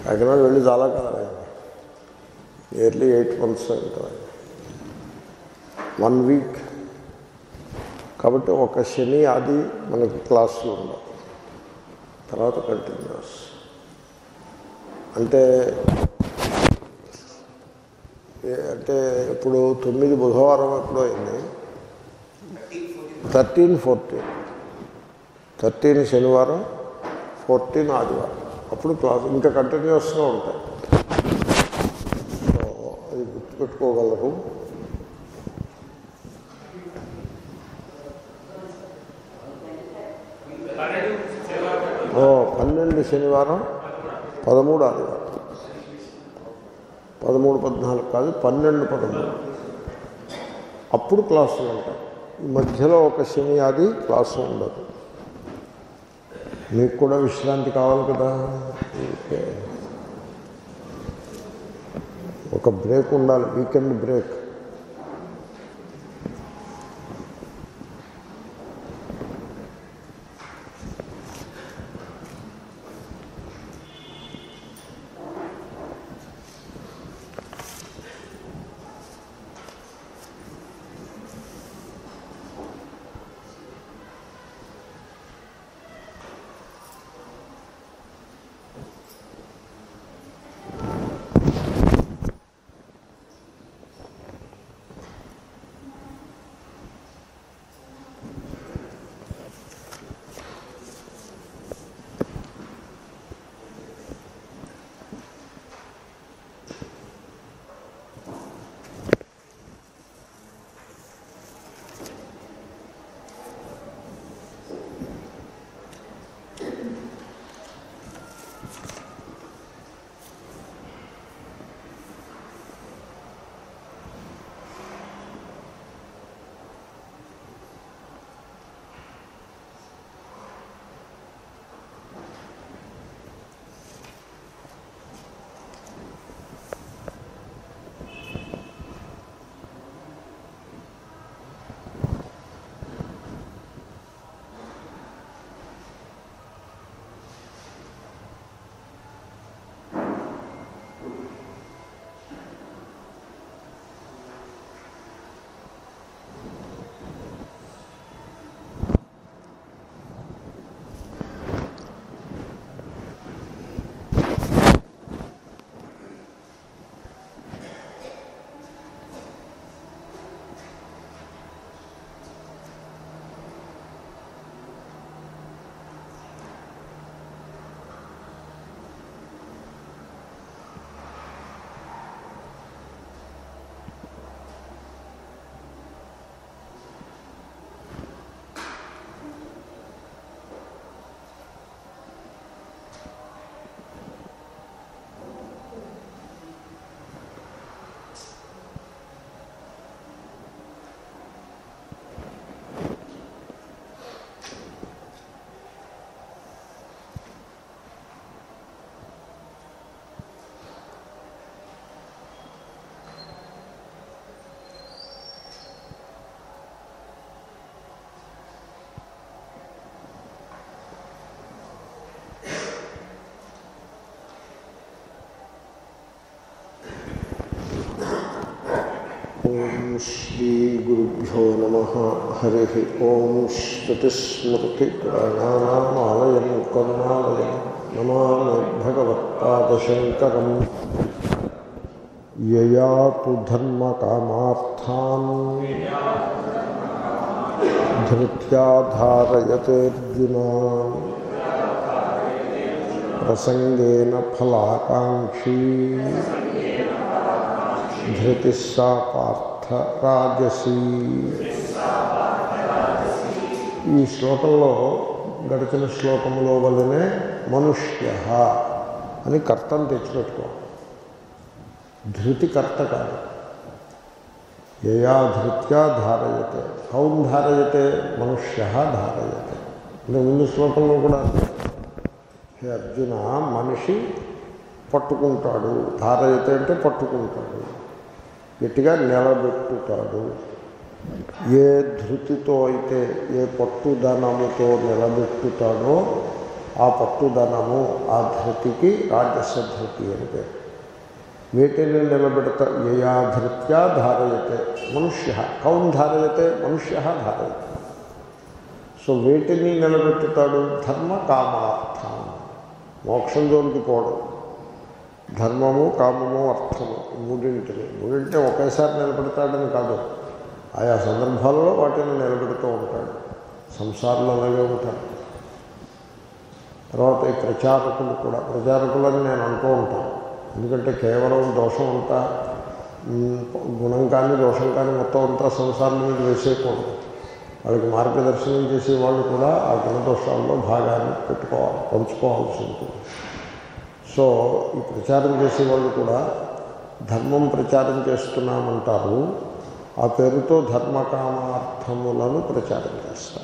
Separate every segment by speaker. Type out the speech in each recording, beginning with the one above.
Speaker 1: కాకినాడ వెళ్ళి చాలా కాలం అయింది నియర్లీ ఎయిట్ మంత్స్ ఉంటుంది వన్ వీక్ కాబట్టి ఒక శని ఆది మనకి క్లాసులు ఉండవు తర్వాత కంటిన్యూస్ అంటే ఏ- అంటే ఇప్పుడు తొమ్మిది బుధవారం ఎప్పుడో అయింది థర్టీన్ ఫోర్టీన్ థర్టీన్ శనివారం ఫోర్టీన్ ఆదివారం అప్పుడు క్లాస్ ఇంకా కంటిన్యూస్గా ఉంటాయి సో అది గుర్తుపెట్టుకోగలరు ఓ పన్నెండు శనివారం పదమూడు ఆదివారం పదమూడు పద్నాలుగు కాదు పన్నెండు పదమూడు అప్పుడు క్లాసులు ఉంటాయి ఈ మధ్యలో ఒక శని ఆది క్లాసు ఉండదు మీకు కూడా విశ్రాంతి కావాలి కదా ఓకే. ఒక బ్రేక్ ఉండాలి వీకెండ్ బ్రేక్ ఓం శ్రీ గురుభ్యో నమ హరి ఓం శ్రుతిస్మృతి పురాణానామాలయం కరుణాలయం నమామి భగవత్పాదశంకరం యయాతు ధర్మకామార్థాన్ ధృత్యా ధారయతేర్జున ప్రసంగేన ఫలాకాంక్షీ ధృతి సా పార్థ రాజసీ ఈ శ్లోకంలో గడిచిన శ్లోకములో వల్లనే మనుష్య అని కర్తను తెచ్చిపెట్టుకో ధృతి కర్త కాదు యయా ధృత్యా ధారయతే హౌం ధారయతే మనుష్య ధారయతే అంటే ముందు శ్లోకంలో కూడా హే అర్జున మనిషి పట్టుకుంటాడు ధారయతే అంటే పట్టుకుంటాడు గట్టిగా నిలబెట్టుతాడు ఏ ధృతితో అయితే ఏ పట్టుదనముతో నిలబెట్టుతాడో ఆ పట్టుదనము ఆ ధృతికి రాజస ధృతి అని పేరు వీటిని నిలబెడత యయాధృత్యా ధారయతే మనుష్య కౌన్ ధారయతే మనుష్య ధారయతే సో వేటిని నిలబెట్టుతాడు ధర్మ కామార్థం మోక్షం జోలికి పోవడం ధర్మము కామము అర్థము ఈ మూడింటిని మూడింటి ఒకేసారి నిలబెడతాడని కాదు ఆయా సందర్భాల్లో వాటిని నిలబెడుతూ ఉంటాడు సంసారంలో అలాగే ఉంటాడు తర్వాత ఈ ప్రచారకులు కూడా ప్రచారకులని నేను అంటూ ఉంటాను ఎందుకంటే కేవలం దోషం అంతా మ్, గుణం కానీ దోషం కానీ మొత్తం అంతా సంసారం మీద వేసేయకూడదు వాళ్ళకి మార్గదర్శనం చేసే వాళ్ళు కూడా ఆ గుణదోషాల్లో భాగాన్ని పెట్టుకోవాలి పంచుకోవాల్సి ఉంటుంది సో ఈ ప్రచారం చేసే వాళ్ళు కూడా ధర్మం ప్రచారం చేస్తున్నామంటారు ఆ పేరుతో ధర్మకామార్థములను ప్రచారం చేస్తారు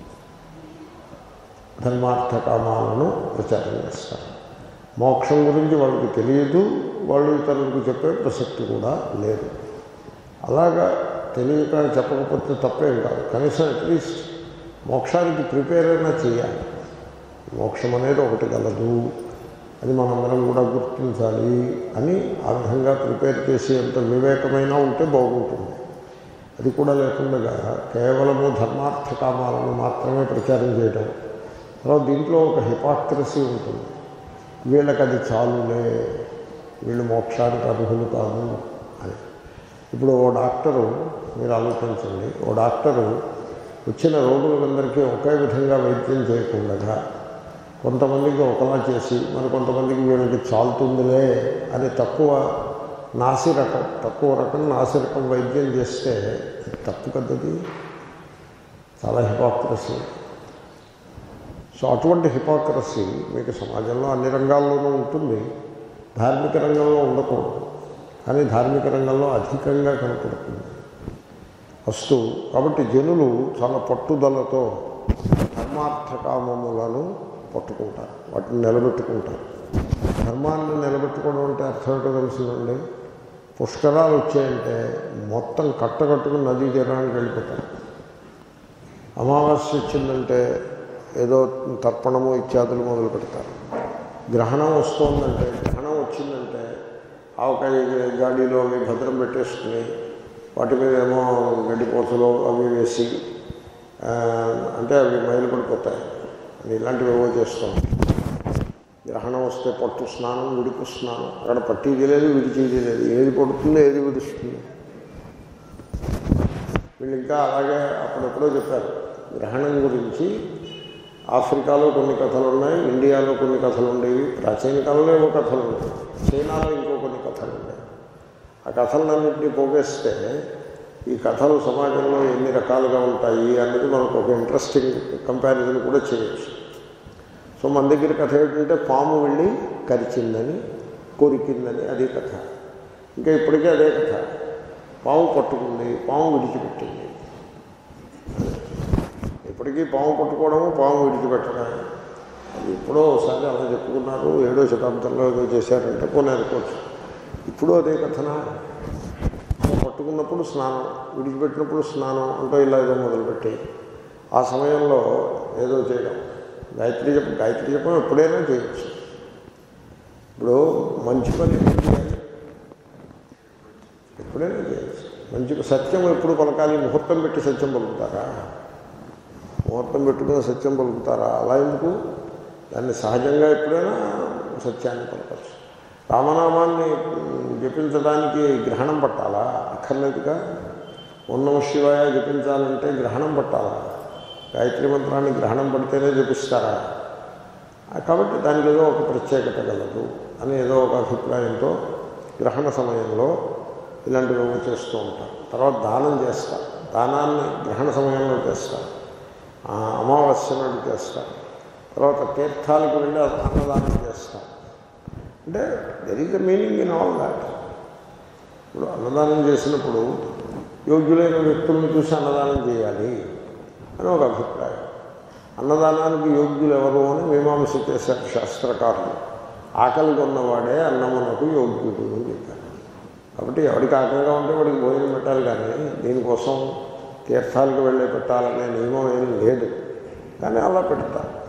Speaker 1: ధర్మార్థ కామాలను ప్రచారం చేస్తారు మోక్షం గురించి వాళ్ళకి తెలియదు వాళ్ళు ఇతరులకు చెప్పే ప్రసక్తి కూడా లేదు అలాగా తెలియక చెప్పకపోతే తప్పేం కాదు కనీసం అట్లీస్ట్ మోక్షానికి ప్రిపేర్ అయినా చేయాలి మోక్షం అనేది ఒకటి కలదు అది మనందరం కూడా గుర్తించాలి అని ఆ విధంగా ప్రిపేర్ చేసేంత వివేకమైనా ఉంటే బాగుంటుంది అది కూడా లేకుండా కేవలము ధర్మార్థ కామాలను మాత్రమే ప్రచారం చేయడం తర్వాత దీంట్లో ఒక హిపాక్రసీ ఉంటుంది వీళ్ళకి అది చాలులే వీళ్ళు మోక్షానికి అర్హులు కాదు అని ఇప్పుడు ఓ డాక్టరు మీరు ఆలోచించండి ఓ డాక్టరు వచ్చిన రోగులందరికీ ఒకే విధంగా వైద్యం చేయకుండా కొంతమందికి ఒకలా చేసి మరి కొంతమందికి వీళ్ళకి చాలుతుందిలే అని తక్కువ నాసి రకం తక్కువ రకం నాసి రకం వైద్యం చేస్తే అది తప్పు కదది చాలా హిపాక్రసీ సో అటువంటి హిపాక్రసీ మీకు సమాజంలో అన్ని రంగాల్లోనూ ఉంటుంది ధార్మిక రంగంలో ఉండకూడదు కానీ ధార్మిక రంగంలో అధికంగా కనపడుతుంది వస్తు కాబట్టి జనులు చాలా పట్టుదలతో ధర్మార్థకామములను పట్టుకుంటారు వాటిని నిలబెట్టుకుంటారు ధర్మాన్ని నిలబెట్టుకోవడం అంటే అర్థం ఏంటో తెలిసిందండి పుష్కరాలు వచ్చాయంటే మొత్తం కట్టకట్టుకుని నదీ తీరానికి వెళ్ళిపోతారు అమావాస్య వచ్చిందంటే ఏదో తర్పణము ఇత్యాదులు మొదలు పెడతారు గ్రహణం వస్తోందంటే గ్రహణం వచ్చిందంటే ఆవకాయ గాడిలో అవి భద్రం పెట్టేసుకుని వాటి మీద ఏమో గడ్డిపోతలు అవి వేసి ఆ, అంటే అవి మైలు పడిపోతాయి అని ఇలాంటివి ఏవో చేస్తాం గ్రహణం వస్తే పట్టు స్నానం విడుపు స్నానం అక్కడ పట్టిది లేదు విడిచేది లేదు ఏది పడుతుందో ఏది విడుస్తుంది వీళ్ళు ఇంకా అలాగే అప్పుడెప్పుడో చెప్పారు గ్రహణం గురించి ఆఫ్రికాలో కొన్ని కథలు ఉన్నాయి ఇండియాలో కొన్ని కథలు ఉండేవి ప్రాచీన కాలంలో ఏవో కథలు ఉన్నాయి చైనాలో ఇంకో కొన్ని కథలు ఉన్నాయి ఆ కథలన్నింటినీ పోగేస్తే ఈ కథలు సమాజంలో ఎన్ని రకాలుగా ఉంటాయి అనేది మనకు ఒక ఇంట్రెస్టింగ్ కంపారిజన్ కూడా చేయొచ్చు సో మన దగ్గర కథ ఏంటంటే పాము వెళ్ళి కరిచిందని కొరికిందని అదే కథ ఇంకా ఇప్పటికీ అదే కథ పాము పట్టుకుంది పాము విడిచిపెట్టింది ఇప్పటికీ పాము పట్టుకోవడము పాము విడిచిపెట్టడమే అది ఎప్పుడో ఒకసారి అలా చెప్పుకున్నారు ఏడో శతాబ్దంలో ఏదో చేశారంటే కొన్ని అనుకోవచ్చు ఇప్పుడు అదే కథనా సో పట్టుకున్నప్పుడు స్నానం విడిచిపెట్టినప్పుడు స్నానం అంటూ ఇలా ఏదో మొదలుపెట్టి ఆ సమయంలో ఏదో చేయడం గాయత్రి జపం గాయత్రి జపం ఎప్పుడైనా చేయొచ్చు ఇప్పుడు మంచి పని ఎప్పుడు చేయాలి? ఎప్పుడైనా చేయొచ్చు మంచి సత్యం ఎప్పుడు పలకాలి ముహూర్తం పెట్టి సత్యం పలుకుతారా ముహూర్తం పెట్టుకుని సత్యం పలుకుతారా అలా ఎందుకు దాన్ని సహజంగా ఎప్పుడైనా సత్యాన్ని పలకచ్చు రామనామాన్ని మ్, జపించడానికి గ్రహణం పట్టాలా అక్కర్లేదుగా ఉన్నమ శివాయ జపించాలంటే గ్రహణం పట్టాలా గాయత్రి మంత్రాన్ని గ్రహణం పడితేనే జపిస్తారా ఆ, కాబట్టి దానికి ఏదో ఒక ప్రత్యేకత కలదు అని ఏదో ఒక అభిప్రాయంతో గ్రహణ సమయంలో ఇలాంటివి ఏవో చేస్తూ ఉంటారు తర్వాత దానం చేస్తారు దానాన్ని గ్రహణ సమయంలో చేస్తారు ఆ, అమావాస్య నాడు చేస్తారు తర్వాత తీర్థాలకు వెళ్ళి అన్నదానం చేస్తారు అంటే there is the meaning in all that ఇప్పుడు అన్నదానం చేసినప్పుడు యోగ్యులైన వ్యక్తులను చూసి అన్నదానం చేయాలి అని ఒక అభిప్రాయం అన్నదానానికి యోగ్యులు ఎవరు అని మీమాంస చేశారు శాస్త్రకారులు ఆకలి కొన్నవాడే అన్నమునకు యోగ్యుడు అని చెప్పారు కాబట్టి ఎవరికి ఆకలిగా ఉంటే వాడికి భోజనం పెట్టాలి కానీ దీనికోసం తీర్థాలకు వెళ్ళే పెట్టాలనే నియమం ఏం లేదు కానీ అలా పెడతారు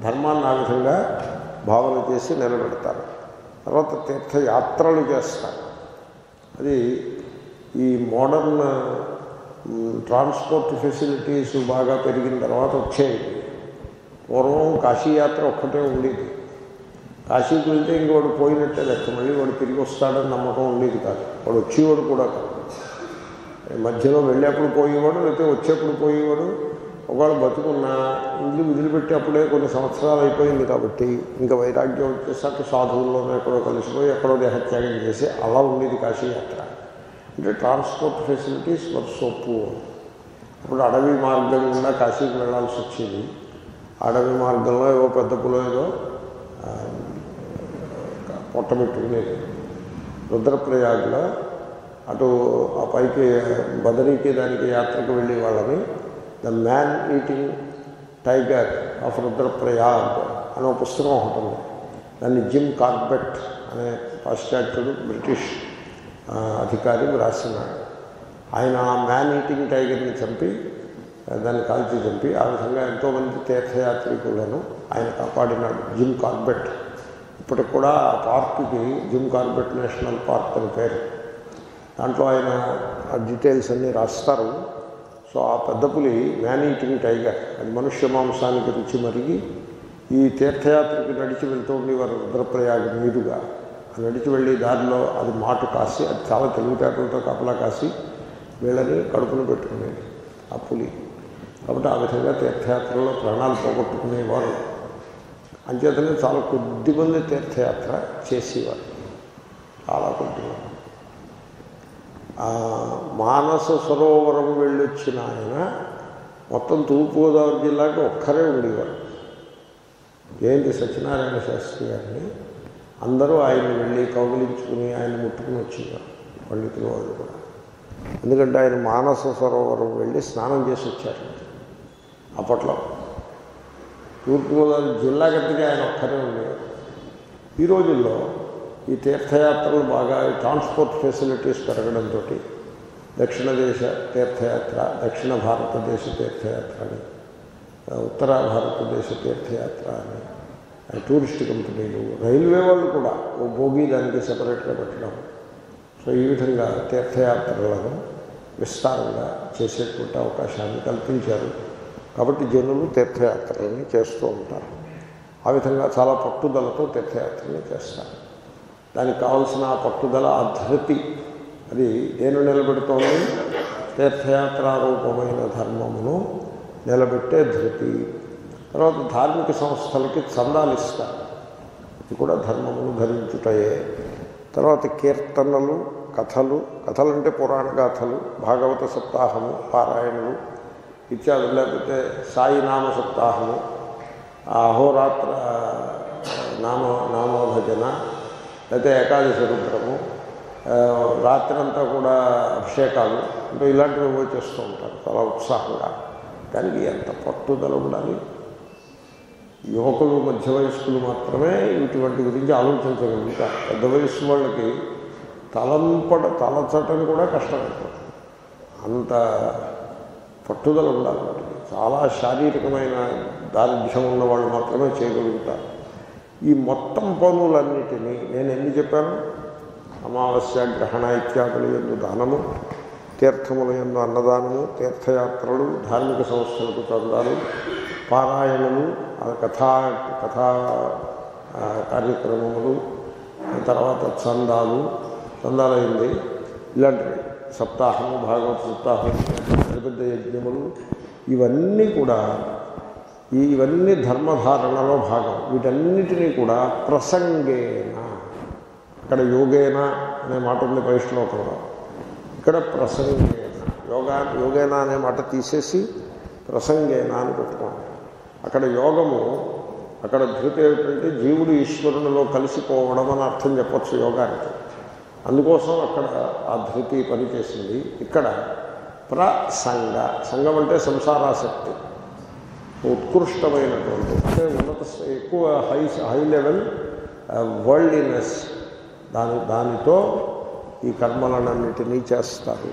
Speaker 1: ధర్మాన్ని ఆ విధంగా భావన చేసి నిలబెడతారు తర్వాత తీర్థయాత్రలు చేస్తారు అది ఈ మోడర్న్ ట్రాన్స్పోర్ట్ ఫెసిలిటీస్ బాగా పెరిగిన తర్వాత వచ్చాయి పూర్వం కాశీయాత్ర ఒక్కటే ఉండేది కాశీకి వెళ్తే ఇంక వాడు పోయినట్టే లెక్క మళ్ళీ వాడు తిరిగి వస్తాడని నమ్మకం ఉండేది కాదు వాడు వచ్చేవాడు కూడా కాదు మధ్యలో వెళ్ళేప్పుడు పోయేవాడు లేకపోతే వచ్చేప్పుడు పోయేవాడు ఒకవేళ బతుకున్న ఇల్లు వదిలిపెట్టి అప్పుడే కొన్ని సంవత్సరాలు అయిపోయింది కాబట్టి ఇంకా వైరాగ్యం వచ్చేసాక సాధువుల్లోనే ఎక్కడో కలిసిపోయి ఎక్కడో దేహత్యాగం చేసి అలా ఉండేది కాశీయాత్ర అంటే transport facilities were so poor ఇప్పుడు అడవి మార్గం గుండా కాశీకి వెళ్ళాల్సి వచ్చేది అడవి మార్గంలో ఏవో పెద్ద పులో ఏదో ఆ, పొట్టబెట్టుకునేది రుద్రప్రయాగ్లో అటు ఆ పైకి బదరీకి దానికి యాత్రకు వెళ్ళే వాళ్ళని the man eating tiger of Rudraprayag అనే ఒక పుస్తకం ఒకటి ఉంది దాన్ని జిమ్ కార్బెట్ అనే పాశ్చాత్యుడు బ్రిటిష్ ఆ, అధికారి రాసినాడు ఆయన ఆ మ్యాన్ ఈటింగ్ టైగర్ని చంపి ఆ, దాన్ని కాల్చి చంపి ఆ విధంగా ఎంతోమంది తీర్థయాత్రికులను ఆయన కాపాడినాడు జిమ్ కార్బెట్ ఇప్పటికి కూడా ఆ పార్కుకి జిమ్ కార్బెట్ నేషనల్ పార్క్ అని పేరు దాంట్లో ఆయన ఆ డీటెయిల్స్ అన్నీ రాస్తారు సో ఆ పెద్ద పులి మ్యాన్ ఈటింగ్ టైగర్ అది మనుష్య మాంసానికి రుచి మరిగి ఈ తీర్థయాత్రకి నడిచి వెళ్తూ ఉండేవారు రుద్రప్రయాగ మీదుగా ఆ నడిచి వెళ్ళి దారిలో అది మాటు కాసి అది చాలా తెలివితేటలతో కపలా కాసి వీళ్ళని కడుపును పెట్టుకునేది ఆ పులి కాబట్టి ఆ విధంగా తీర్థయాత్రలో ప్రాణాలు పోగొట్టుకునేవారు అంచేతనే చాలా కొద్దిమంది తీర్థయాత్ర చేసేవారు చాలా కొద్దిమంది ఆ మానస సరోవరం వెళ్ళొచ్చిన ఆయన మొత్తం తూర్పుగోదావరి జిల్లాకి ఒక్కరే ఉండేవారు ఏంటి సత్యనారాయణ శాస్త్రి గారిని అందరూ ఆయన వెళ్ళి కౌగిలించుకుని ఆయన ముట్టుకుని వచ్చేవారు పండితుల వాళ్ళు కూడా ఎందుకంటే ఆయన మానస సరోవరం వెళ్ళి స్నానం చేసి వచ్చారు అప్పట్లో తూర్పుగోదావరి జిల్లా గట్టిగా ఆయన ఒక్కరే ఉండేవారు ఈ రోజుల్లో ఈ తీర్థయాత్రలు బాగా ఈ ట్రాన్స్పోర్ట్ ఫెసిలిటీస్ పెరగడంతో దక్షిణ దేశ తీర్థయాత్ర దక్షిణ భారతదేశ తీర్థయాత్ర అని ఉత్తర భారతదేశ తీర్థయాత్ర అని ఆ టూరిస్ట్ కంపెనీలు రైల్వే వాళ్ళు కూడా ఓ భోగి దానికి సపరేట్గా పెట్టడం సో ఈ విధంగా తీర్థయాత్రలను విస్తారంగా చేసేటువంటి అవకాశాన్ని కల్పించారు కాబట్టి జనులు తీర్థయాత్రలని చేస్తూ ఉంటారు ఆ విధంగా చాలా పట్టుదలతో తీర్థయాత్రని చేస్తారు దానికి కావలసిన ఆ పట్టుదల ఆ ధృతి అది నేను నిలబెడుతోంది తీర్థయాత్రారూపమైన ధర్మమును నిలబెట్టే ధృతి తర్వాత ధార్మిక సంస్థలకి చందాలు ఇస్తారు ఇది కూడా ధర్మమును ధరించుటయే తర్వాత కీర్తనలు కథలు కథలు అంటే పురాణ గాథలు భాగవత సప్తాహము పారాయణలు ఇత్యాది లేకపోతే సాయి నామ సప్తాహము ఆ అహోరాత్ర నామ నామభజన లేకపోతే ఏకాదశి రుద్రము ఆ, రాత్రంతా కూడా అభిషేకాలు అంటే ఇలాంటివి ఏవో చేస్తూ ఉంటారు చాలా ఉత్సాహంగా దానికి ఎంత పట్టుదల ఉండాలి యువకులు మధ్య వయస్కులు మాత్రమే ఇటువంటి గురించి ఆలోచించగలుగుతారు పెద్ద వయస్సు వాళ్ళకి తలంపడ తలచటం కూడా కష్టమైపోతుంది అంత పట్టుదల ఉండాలి వాటికి చాలా శారీరకమైన దారిద్ర్యం ఉన్న వాళ్ళు మాత్రమే చేయగలుగుతారు ఈ మొత్తం పనులన్నిటినీ నేను ఎన్ని చెప్పాను అమావాస్య గ్రహణ ఇత్యాదుల ఎందు దానము తీర్థముల ఎందు అన్నదానము తీర్థయాత్రలు ధార్మిక సంస్థలకు చందాలు పారాయణలు ఆ కథా కథా ఆ, కార్యక్రమములు తర్వాత చందాలు చందాలైంది ఇలాంటివి సప్తాహము భాగవత సప్తాహం పెద్ద పెద్ద యజ్ఞములు ఇవన్నీ కూడా ఈ ఇవన్నీ ధర్మధారణలో భాగం వీటన్నిటినీ కూడా ప్రసంగేన అక్కడ యోగేన అనే మాట ఉంది పై శ్లోకంలో ఇక్కడ ప్రసంగేన యోగా యోగేన అనే మాట తీసేసి ప్రసంగేన అని పెట్టుకోండి అక్కడ యోగము అక్కడ ధృతి ఏమిటంటే జీవుడు ఈశ్వరునిలో కలిసిపోవడం అని అర్థం చెప్పొచ్చు యోగానికి అందుకోసం అక్కడ ఆ ధృతి పనిచేసింది ఇక్కడ ప్రసంగ సంఘం అంటే సంసారాసక్తి ఉత్కృష్టమైనటువంటి అంటే ఉన్నత స్థ- ఎక్కువ హై హై లెవెల్ వరల్డ్లీనెస్ దాని దానితో ఈ కర్మలనన్నిటినీ చేస్తారు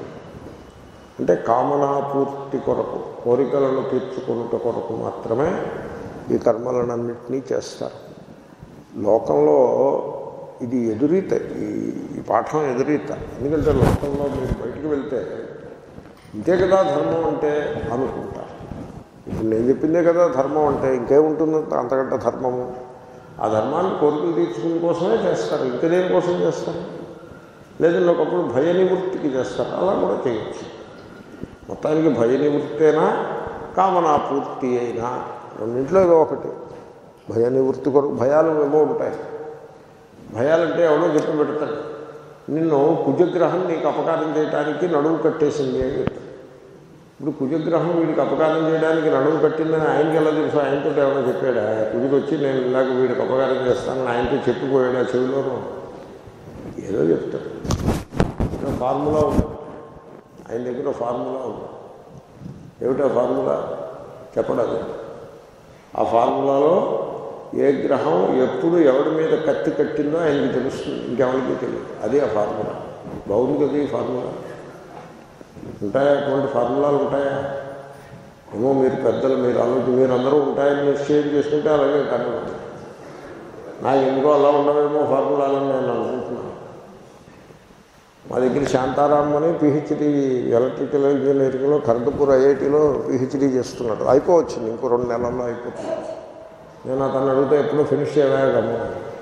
Speaker 1: అంటే కామనాపూర్తి కొరకు కోరికలను తీర్చుకున్నట కొరకు మాత్రమే ఈ కర్మలనన్నింటినీ చేస్తారు లోకంలో ఇది ఎదురీత ఈ ఈ పాఠం ఎదురీత ఎందుకంటే లోకంలో మీరు బయటికి వెళ్తే ఇంతే కదా ధర్మం అంటే అనుకుంటారు ఇప్పుడు నేను చెప్పిందే కదా ధర్మం అంటే ఇంకేముంటుంది అంతకంటే ధర్మము ఆ ధర్మాన్ని కోరికలు తీర్చుకునే కోసమే చేస్తారు ఇంకా దేనికోసం చేస్తారు లేదంటే ఒకప్పుడు భయ నివృత్తికి చేస్తారు అలా కూడా చేయొచ్చు మొత్తానికి భయ నివృత్తేనా కామనా పూర్తి అయినా రెండింటిలో ఏదో ఒకటి భయ నివృత్తి కొరకు భయాలు ఏమో ఉంటాయి భయాలంటే ఎవడో చెప్పి పెడతాడు నిన్ను కుజగ్రహం నీకు అపకారం చేయడానికి నడువు కట్టేసింది అని చెప్తాడు ఇప్పుడు కుజగ్రహం వీడికి అపకారం చేయడానికి నడువు కట్టిందని ఆయనకి ఎలా తెలుసు ఆయనతో ఏమైనా చెప్పాడా కుజుడు వచ్చి నేను ఇలాగ వీడికి అపకారం చేస్తానని ఆయనతో చెప్పిపోయాడా చెవిలోనూ ఏదో చెప్తాడు ఏదో ఫార్ములా ఉంది ఆయన దగ్గర ఫార్ములా ఉంది ఏమిటా ఫార్ములా చెప్పడాలి ఆ ఫార్ములాలో ఏ గ్రహం ఎప్పుడు ఎవరి మీద కత్తి కట్టిందో ఆయనకి తెలుస్తుంది ఇంకెవరికి తెలియదు అదే ఆ ఫార్ములా బాగుంది కదా ఈ ఫార్ములా ఉంటాయా అటువంటి ఫార్ములాలు ఉంటాయా ఏమో మీరు పెద్దలు మీరు ఆలోచన మీరు అందరూ ఉంటాయని నిశ్చయం చేసుకుంటే అలాగే కానీ నాకు ఎందుకో అలా ఉండవేమో ఫార్ములాలని నేను అనుకుంటున్నాను మా దగ్గర శాంతారాం అని పిహెచ్డి ఎలక్ట్రికల్ ఇంజనీరింగ్లో ఖర్గపూర్ ఐఐటిలో పిహెచ్డి చేస్తున్నాడు అయిపోవచ్చింది ఇంకో రెండు నెలల్లో అయిపోతుంది నేను అతను అడిగితే ఎప్పుడో ఫినిష్ చేయగలను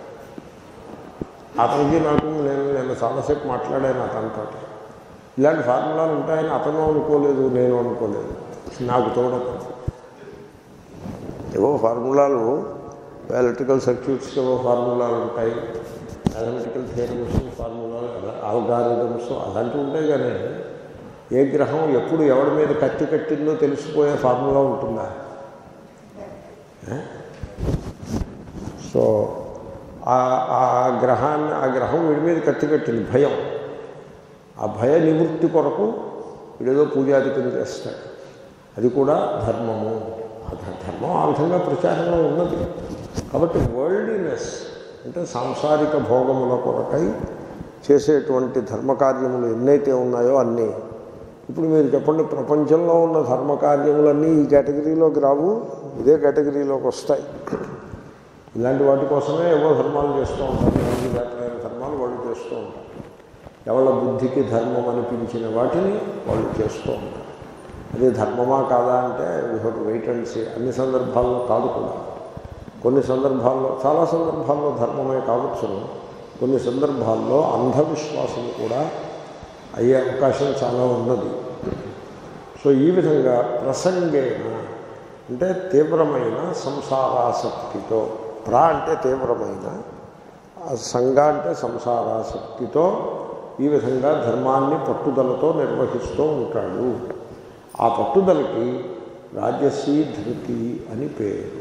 Speaker 1: అతనికి నాకు నేను నేను చాలాసేపు మాట్లాడాను అతనితో ఇలాంటి ఫార్ములాలు ఉంటాయని అతను అనుకోలేదు నేను అనుకోలేదు నాకు తోడదు ఏవో ఫార్ములాలు ఎలక్ట్రికల్ సర్క్యూట్స్ ఏవో ఫార్ములాలు ఉంటాయి అథమెటికల్ థియరమ్స్ ఫార్ములాలు ఆల్గారిథమ్స్ అలాంటివి ఉంటాయి కానీ ఏ గ్రహం ఎప్పుడు ఎవరి మీద కత్తి కట్టిందో తెలిసిపోయే ఫార్ములా ఉంటుందా సో ఆ గ్రహాన్ని ఆ గ్రహం వీడి మీద కత్తి కట్టింది భయం ఆ భయ నివృత్తి కొరకు వీడేదో పూజాధికం చేస్తాడు అది కూడా ధర్మము ఆ ధర్మం ఆ విధంగా ప్రచారంలో ఉన్నది కాబట్టి వరల్డ్లీనెస్ అంటే సాంసారిక భోగముల కొరకై చేసేటువంటి ధర్మకార్యములు ఎన్నైతే ఉన్నాయో అన్నీ ఇప్పుడు మీరు చెప్పండి ప్రపంచంలో ఉన్న ధర్మకార్యములన్నీ ఈ కేటగిరీలోకి రావు ఇదే కేటగిరీలోకి వస్తాయి ఇలాంటి వాటి కోసమే ఏవో ధర్మాలు చేస్తూ ఉంటారు ఎన్ని రకాలైన ధర్మాలు వాళ్ళు చేస్తూ ఉంటారు ఎవళ్ళ బుద్ధికి ధర్మం అనిపించిన వాటిని వాళ్ళు చేస్తూ ఉంటారు అది ధర్మమా కాదా అంటే విహోట్ వెయిట్ అండ్ సీ అన్ని సందర్భాల్లో కాదు కూడా కొన్ని సందర్భాల్లో చాలా సందర్భాల్లో ధర్మమే కావచ్చును కొన్ని సందర్భాల్లో అంధవిశ్వాసం కూడా అయ్యే అవకాశం చాలా ఉన్నది సో ఈ విధంగా ప్రసంగేన అంటే తీవ్రమైన సంసారాసక్తితో ప్రా అంటే తీవ్రమైన సంఘ అంటే సంసారాసక్తితో ఈ విధంగా ధర్మాన్ని పట్టుదలతో నిర్వహిస్తూ ఉంటాడు ఆ పట్టుదలకి రాజసీ ధృతి అని పేరు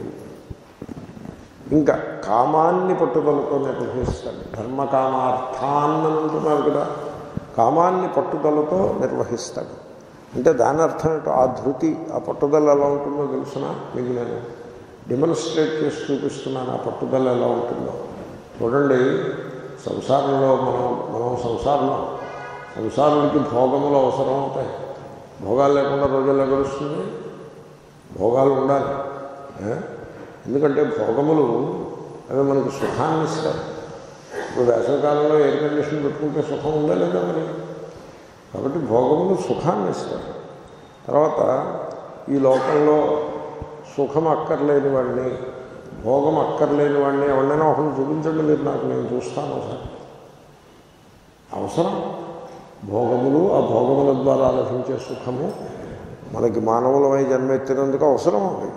Speaker 1: ఇంకా కామాన్ని పట్టుదలతో నిర్వహిస్తాడు ధర్మకామార్థాన్ని అంటున్నారు కదా కామాన్ని పట్టుదలతో నిర్వహిస్తాడు అంటే దాని అర్థం ఏంటో ఆ ధృతి ఆ పట్టుదల ఎలా ఉంటుందో తెలుసిన మీకు నేను డెమోన్స్ట్రేట్ చేసి చూపిస్తున్నాను ఆ పట్టుదల ఎలా ఉంటుందో చూడండి సంసారంలో మనం మనం సంసారంలో సంసారానికి భోగములు అవసరం అవుతాయి భోగాలు లేకుండా రోజుల్లో గడుస్తుంది భోగాలు ఉండాలి ఎందుకంటే భోగములు అవి మనకు సుఖాన్ని ఇస్తాయి ఇప్పుడు వేసవికాలంలో ఎయిర్ కండిషన్ పెట్టుకుంటే సుఖం ఉందా లేదా మరి కాబట్టి భోగములు సుఖాన్ని ఇస్తాయి తర్వాత ఈ లోకంలో సుఖం అక్కర్లేని వాడిని భోగం అక్కర్లేని వాడిని ఎవరినైనా ఒకరిని చూపించండి మీరు నాకు నేను చూస్తాను ఒకసారి అవసరం భోగములు ఆ భోగముల ద్వారా లభించే సుఖము మనకి మానవులమై జన్మెత్తినందుకు అవసరం ఉంది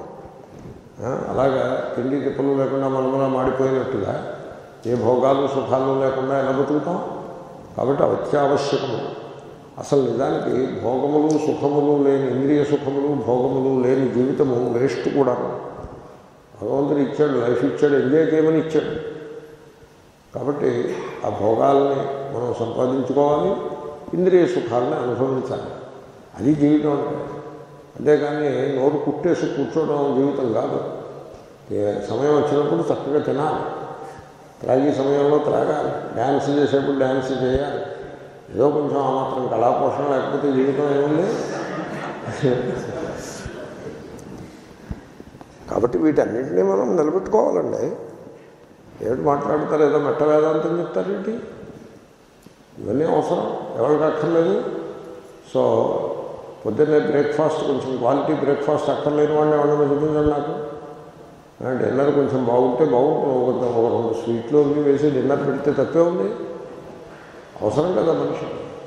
Speaker 1: అలాగా తిండి తిప్పలు లేకుండా మనములా మాడిపోయినట్టుగా ఏ భోగాలు సుఖాలు లేకుండా ఎలా బతుకుతాం కాబట్టి అత్యావశ్యకము అసలు నిజానికి భోగములు సుఖములు లేని ఇంద్రియ సుఖములు భోగములు లేని జీవితము వేస్ట్ కూడా భగవంతుడు ఇచ్చాడు లైఫ్ ఇచ్చాడు ఎంజాయ్ చేయమని ఇచ్చాడు కాబట్టి ఆ భోగాల్ని మనం సంపాదించుకోవాలి ఇంద్రియ సుఖాలని అనుభవించాలి అది జీవితం అంటే అంతేకాని నోరు కుట్టేసి కూర్చోవడం జీవితం కాదు సమయం వచ్చినప్పుడు చక్కగా తినాలి త్రాగి సమయంలో త్రాగాలి డ్యాన్స్ చేసేప్పుడు డ్యాన్స్ చేయాలి ఏదో కొంచెం ఆ మాత్రం కళాపోషణ లేకపోతే జీవితం ఏముంది కాబట్టి వీటన్నింటినీ మనం నిలబెట్టుకోవాలండి ఏమిటి మాట్లాడతారు ఏదో మెట్ట వేదాంతం చెప్తారేంటి ఇవన్నీ అవసరం ఎవరికి అక్కర్లేదు సో పొద్దున్నే బ్రేక్ఫాస్ట్ కొంచెం క్వాలిటీ బ్రేక్ఫాస్ట్ అక్కర్లేని వాడిని ఎవరైనా చూపించండి నాకు ఆ, డిన్నర్ కొంచెం బాగుంటే బాగుంటుంది ఒక ఒక రెండు స్వీట్లు అవి వేసి డిన్నర్ పెడితే తప్పే ఉంది అవసరం కదా మనిషి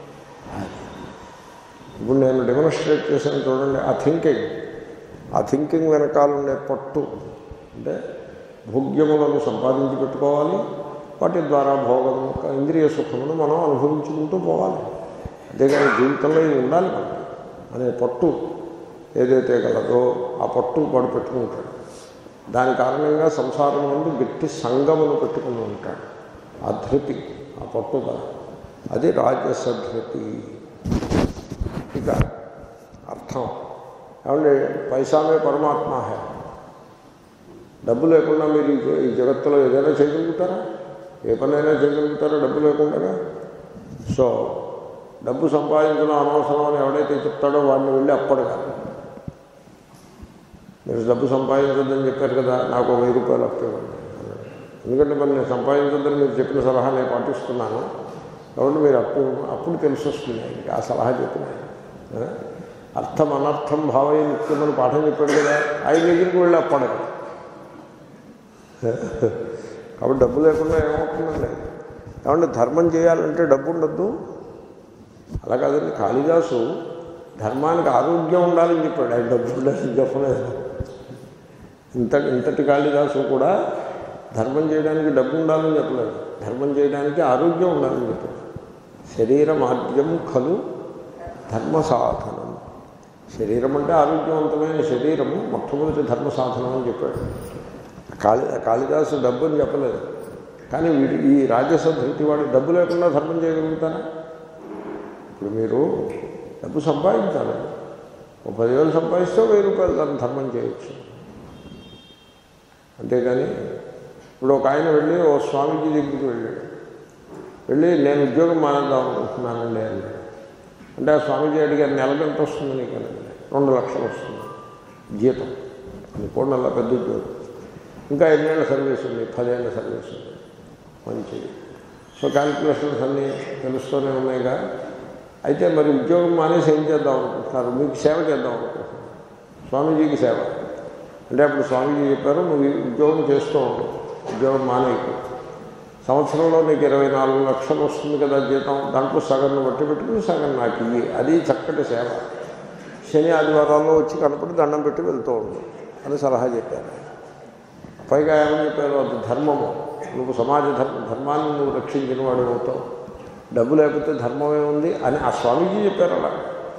Speaker 1: ఇప్పుడు నేను డెమోన్స్ట్రేట్ చేశాను చూడండి ఆ థింకింగ్ ఆ థింకింగ్ వెనకాల ఉండే పట్టు అంటే భోగ్యములను సంపాదించి పెట్టుకోవాలి వాటి ద్వారా భోగము ఇంద్రియ సుఖమును మనం అనుభవించుకుంటూ పోవాలి అంతేగాని జీవితంలో ఇది ఉండాలి మనకి అనే పట్టు ఏదైతే గలదో ఆ పట్టు వాడు పెట్టుకుంటాడు దాని కారణంగా సంసారం నుండి గట్టి సంగమును పెట్టుకుని ఉంటాడు ఆ ధృతి ఆ పట్టుదల అది రాజస ధృతి ఇక అర్థం ఏమంటే పైసామే పరమాత్మ హే డబ్బు లేకుండా మీరు ఈ జ- ఈ జగత్తులో ఏదైనా చేయగలుగుతారా ఏ పనైనా చేయగలుగుతారా డబ్బు లేకుండా సో డబ్బు సంపాదించడం అనవసరం అని ఎవడైతే చెప్తాడో వాడిని వెళ్ళి అప్పడగాలి మీరు డబ్బు సంపాదించొద్దని చెప్పారు కదా నాకు ఒక వెయ్యి రూపాయలు అప్పేవాడి ఎందుకంటే మరి నేను సంపాదించొద్దని మీరు చెప్పిన సలహా నేను పాటిస్తున్నాను కాబట్టి మీరు అప్పు అప్పుడు తెలిసి వస్తుంది ఆయనకి ఆ సలహా చెప్పిన ఆయన. ఆ? అర్థం అనర్థం భావయ నిత్యమని పాఠం చెప్పాడు కదా ఆయన దగ్గరికి వెళ్ళి అప్పడగా కాబట్టి డబ్బు లేకుండా ఏమవుతుందండి ఏమంటే ధర్మం చేయాలంటే డబ్బు ఉండద్దు అలా కాదండి కాళిదాసు ధర్మానికి ఆరోగ్యం ఉండాలని చెప్పాడు ఆయన డబ్బు ఉండాలని చెప్పలేదు ఇంత ఇంతటి కాళిదాసు కూడా ధర్మం చేయడానికి డబ్బు ఉండాలని చెప్పలేదు ధర్మం చేయడానికి ఆరోగ్యం ఉండాలని చెప్పాడు శరీరం ఆద్యం ఖలు ధర్మ సాధనం శరీరం అంటే ఆరోగ్యవంతమైన శరీరము మొట్టమొదటి ధర్మ సాధనం అని చెప్పాడు కాళి కాళిదాసు డబ్బు అని చెప్పలేదు కానీ వీడి ఈ రాజస ధృతి వాడు డబ్బు లేకుండా ధర్మం చేయగలుగుతారా ఇప్పుడు మీరు డబ్బు సంపాదించాలి ఒక పదివేలు సంపాదిస్తే ఒక వెయ్యి రూపాయలు దాన్ని ధర్మం చేయొచ్చు అంతేగాని ఇప్పుడు ఒక ఆయన వెళ్ళి ఓ స్వామీజీ దగ్గరికి వెళ్ళాడు వెళ్ళి నేను ఉద్యోగం మానేద్దాం అనుకుంటున్నానండి అన్నాడు అంటే ఆ స్వామీజీ అడిగారు నెలకు ఎంత వస్తుంది నీకు అని రెండు లక్షలు వస్తుంది జీతం అది కూడా నెల పెద్ద ఉద్యోగం ఇంకా ఎన్నేళ్ళ సర్వీస్ ఉంది పదేళ్ళ సర్వీస్ ఉంది మంచిది సో క్యాలిక్యులేషన్స్ అన్నీ తెలుస్తూనే ఉన్నాయిగా అయితే మరి ఉద్యోగం మానేసి ఏం చేద్దాం అనుకుంటున్నారు మీకు సేవ చేద్దాం అనుకుంటున్నారు స్వామీజీకి సేవ అంటే అప్పుడు స్వామీజీ చెప్పారు నువ్వు ఈ ఉద్యోగం చేస్తూ ఉండు ఉద్యోగం మానేయకు సంవత్సరంలో నీకు ఇరవై నాలుగు లక్షలు వస్తుంది కదా జీతం దాంట్లో సగం బట్టి పెట్టుకుని సగం నాకు ఇయ్యి అది చక్కటి సేవ శని ఆదివారాల్లో వచ్చి కనపడి దండం పెట్టి వెళ్తూ ఉండు అని సలహా చెప్పారు పైగా ఏమని చెప్పారు అది ధర్మము నువ్వు సమాజ ధర్మ ధర్మాన్ని నువ్వు రక్షించిన వాడు అవుతావు డబ్బు లేకపోతే ధర్మమే ఉంది అని ఆ స్వామీజీ చెప్పారు అలా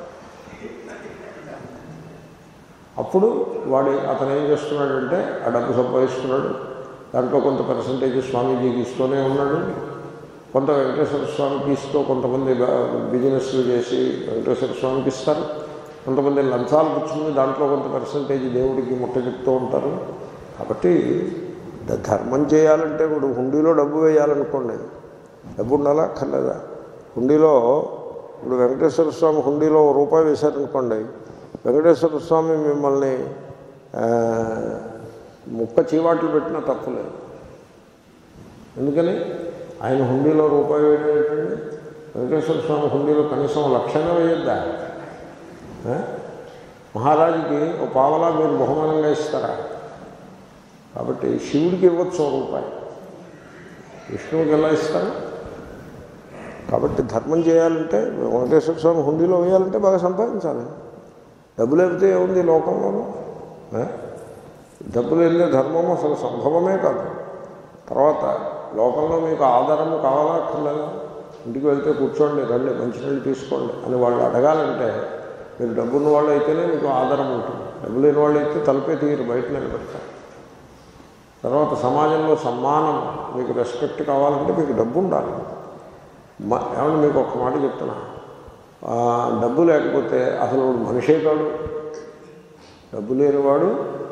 Speaker 1: అప్పుడు వాడు అతను ఏం చేస్తున్నాడంటే ఆ డబ్బు సంపాదిస్తున్నాడు దాంట్లో కొంత పర్సంటేజ్ స్వామీజీకి ఇస్తూనే ఉన్నాడు కొంత వెంకటేశ్వర స్వామికి ఇస్తూ కొంతమంది బ- బిజినెస్లు చేసి వెంకటేశ్వర స్వామికి ఇస్తారు కొంతమంది లంచాలు పుచ్చుకుని దాంట్లో కొంత పర్సంటేజ్ దేవుడికి ముట్ట చెప్తూ ఉంటారు కాబట్టి ద- ధర్మం చేయాలంటే ఇప్పుడు హుండీలో డబ్బు వేయాలనుకోండి డబ్బు ఉండాలా అక్కర్లేదా హుండీలో ఇప్పుడు వెంకటేశ్వర స్వామి హుండీలో ఓ రూపాయి వేశారనుకోండి వెంకటేశ్వర స్వామి మిమ్మల్ని ఆ, ముక్క చీవాట్లు పెట్టినా తప్పులేదు ఎందుకని ఆయన హుండీలో రూపాయి వేయడం ఏంటండి వెంకటేశ్వర స్వామి హుండీలో కనీసం లక్షణ వేయద్దా ఆ? మహారాజుకి ఓ పావలా మీరు బహుమానంగా ఇస్తారా కాబట్టి శివుడికి ఇవ్వచ్చు ఓ రూపాయి విష్ణువుకి ఎలా ఇస్తారు కాబట్టి ధర్మం చేయాలంటే వెంకటేశ్వర స్వామి హుండీలో వేయాలంటే బాగా సంపాదించాలి డబ్బు లేకపోతే ఏముంది ఈ లోకంలోనూ ఆ? డబ్బు లేని ధర్మం అసలు సంభవమే కాదు తర్వాత లోకంలో మీకు ఆధారము కావాలా అక్కర్లేదా ఇంటికి వెళ్తే కూర్చోండి రండి మంచినీళ్ళు తీసుకోండి అని వాళ్ళు అడగాలంటే మీరు డబ్బున్న వాళ్ళు అయితేనే మీకు ఆధారం ఉంటుంది డబ్బు లేని వాళ్ళు అయితే తలపే తీయరు బయట నిలబెడతారు తర్వాత సమాజంలో సమ్మానం మీకు రెస్పెక్ట్ కావాలంటే మీకు డబ్బు ఉండాలి మ ఏమన్నా మీకు ఒక మాట చెప్తున్నా ఆ, డబ్బు లేకపోతే అసలు వాడు మనిషే కాడు డబ్బు లేనివాడు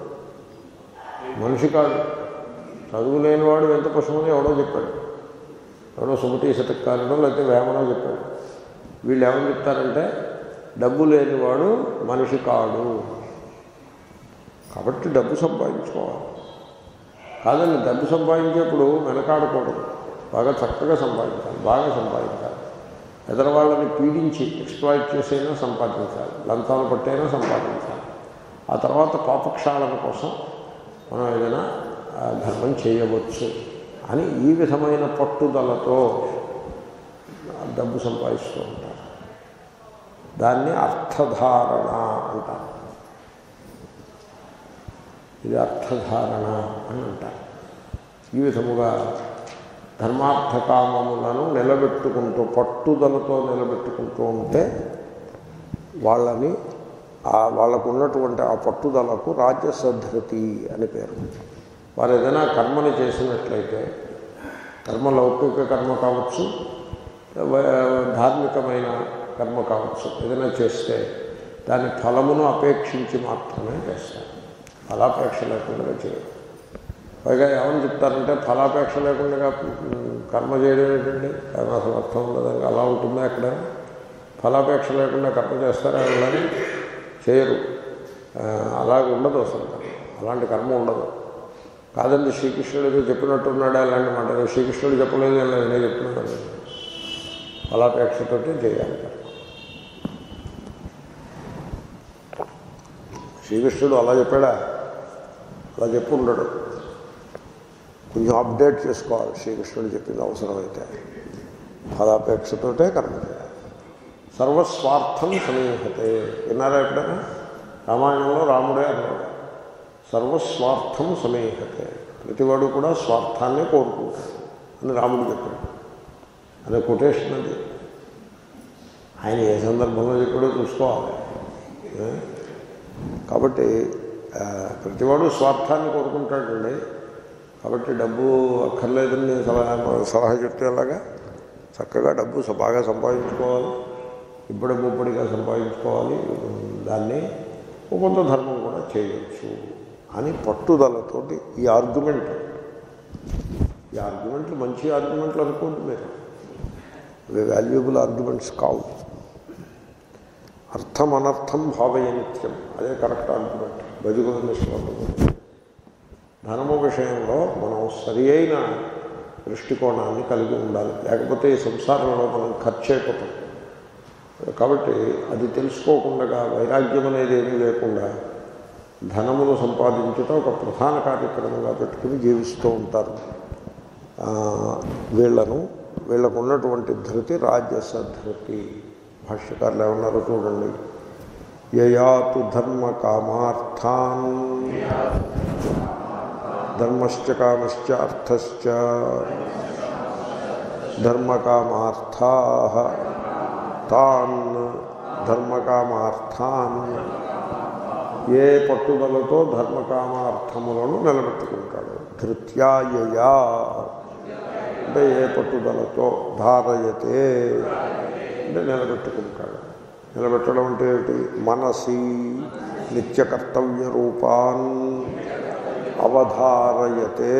Speaker 1: మనిషి కాడు చదువు లేనివాడు ఎంత పశువుని ఎవడో చెప్పాడు ఎవడో సుమతి శతకాలనో లేకపోతే వేమనో చెప్పాడు వీళ్ళు ఏమని చెప్తారంటే డబ్బు లేనివాడు మనిషి కాడు కాబట్టి డబ్బు సంపాదించుకోవాలి కాదండి డబ్బు సంపాదించేప్పుడు వెనకాడకూడదు బాగా చక్కగా సంపాదించాలి బాగా సంపాదించాలి ఎదర వాళ్ళని పీడించి ఎక్స్ప్లాయిట్ చేసైనా సంపాదించాలి లంచాలు పట్టైనా సంపాదించాలి ఆ తర్వాత పాపక్షాళన కోసం మనం ఏదైనా ఆ, ధర్మం చేయవచ్చు అని ఈ విధమైన పట్టుదలతో డబ్బు సంపాదిస్తూ ఉంటారు దాన్ని అర్థధారణ అంటారు ఇది అర్థధారణ అని అంటారు ఈ విధముగా ధర్మార్థకామములను నిలబెట్టుకుంటూ పట్టుదలతో నిలబెట్టుకుంటూ ఉంటే వాళ్ళని ఆ వాళ్ళకు ఉన్నటువంటి ఆ పట్టుదలకు రాజ్యసద్ధృతి అని పేరు వారు ఏదైనా కర్మని చేసినట్లయితే కర్మ లౌకిక కర్మ కావచ్చు వ- ధార్మికమైన కర్మ కావచ్చు ఏదైనా చేస్తే దాని ఫలమును అపేక్షించి మాత్రమే చేస్తారు ఫలాపేక్ష లేకుండా చేయరు పైగా ఏమని చెప్తారంటే ఫలాపేక్ష లేకుండా ఉమ్, కర్మ చేయడం ఏంటండి అది అసలు అర్థం ఉండదు అలా ఉంటుందా అక్కడ ఫలాపేక్ష లేకుండా కర్మ చేస్తారా వాళ్ళని చేయరు ఆ, అలాగ ఉండదు అసలు కర్మ. అలాంటి కర్మ ఉండదు కాదండి శ్రీకృష్ణుడు ఏదో చెప్పినట్టున్నాడు అలాంటి మాట శ్రీకృష్ణుడు చెప్పలేదు అని నేను చెప్తున్నాను ఫలాపేక్షతోటి చేయాలి కర్మ శ్రీకృష్ణుడు అలా చెప్పాడా అలా చెప్పు ఉండడు కొంచెం అప్డేట్ చేసుకోవాలి శ్రీకృష్ణుడు చెప్పింది అవసరమైతే ఫలాపేక్షతోటే కర్మ చేయాలి సర్వస్వార్థం సమీహతే విన్నారా ఎప్పుడైనా రామాయణంలో రాముడే అన్నాడు సర్వస్వార్థం సమీహతే ప్రతివాడు కూడా స్వార్థాన్నే కోరుకుంటాడు అని రాముడు చెప్పాడు అదే కొటేషన్ అది ఆయన ఏ సందర్భంలో చెప్పాడో చూసుకోవాలి ఏ? కాబట్టి ఆ, ప్రతివాడు స్వార్థాన్ని కోరుకుంటాడండి కాబట్టి డబ్బు అక్కర్లేదని నేను సలహా సలహా చెప్తే అలాగా చక్కగా డబ్బు స- బాగా సంపాదించుకోవాలి ఇబ్బడి ముబ్బడిగా సంపాదించుకోవాలి దాన్ని ఓ కొంత ధర్మం కూడా చేయొచ్చు అని పట్టుదలతోటి ఈ ఆర్గ్యుమెంట్ ఈ ఆర్గ్యుమెంట్లు మంచి ఆర్గ్యుమెంట్లు అనుకోండి మీరు ఇవి వాల్యుబుల్ ఆర్గ్యుమెంట్స్ కావు అర్థం అనర్థం భావయ నిత్యం అదే కరెక్ట్ ఆర్గ్యుమెంట్ బజుగోవింద శ్లోకం ధనము విషయంలో మనం సరి అయిన దృష్టికోణాన్ని కలిగి ఉండాలి లేకపోతే ఈ సంసారంలో మనం ఖర్చు అయిపోతాం కాబట్టి అది తెలుసుకోకుండా వైరాగ్యం అనేది ఏమీ లేకుండా ధనమును సంపాదించటం ఒక ప్రధాన కార్యక్రమంగా పెట్టుకుని జీవిస్తూ ఉంటారు ఆ, వీళ్లను వీళ్ళకు ఉన్నటువంటి ధృతి రాజస ధృతి భాష్యకారులు ఏమన్నారో చూడండి యయాతు ధర్మ కామార్థాన్ ధర్మశ్చ కామశ్చ అర్థశ్చ ధర్మకామార్థా తాన్ ధర్మకామార్థాన్ ఏ పట్టుదలతో ధర్మకామార్థములను నిలబెట్టుకుంటాడు ధృత్యాయయా అంటే ఏ పట్టుదలతో ధారయతే అంటే నిలబెట్టుకుంటాడు నిలబెట్టడం అంటే ఏమిటి మనసి నిత్య కర్తవ్య రూపాన్ అవధారయతే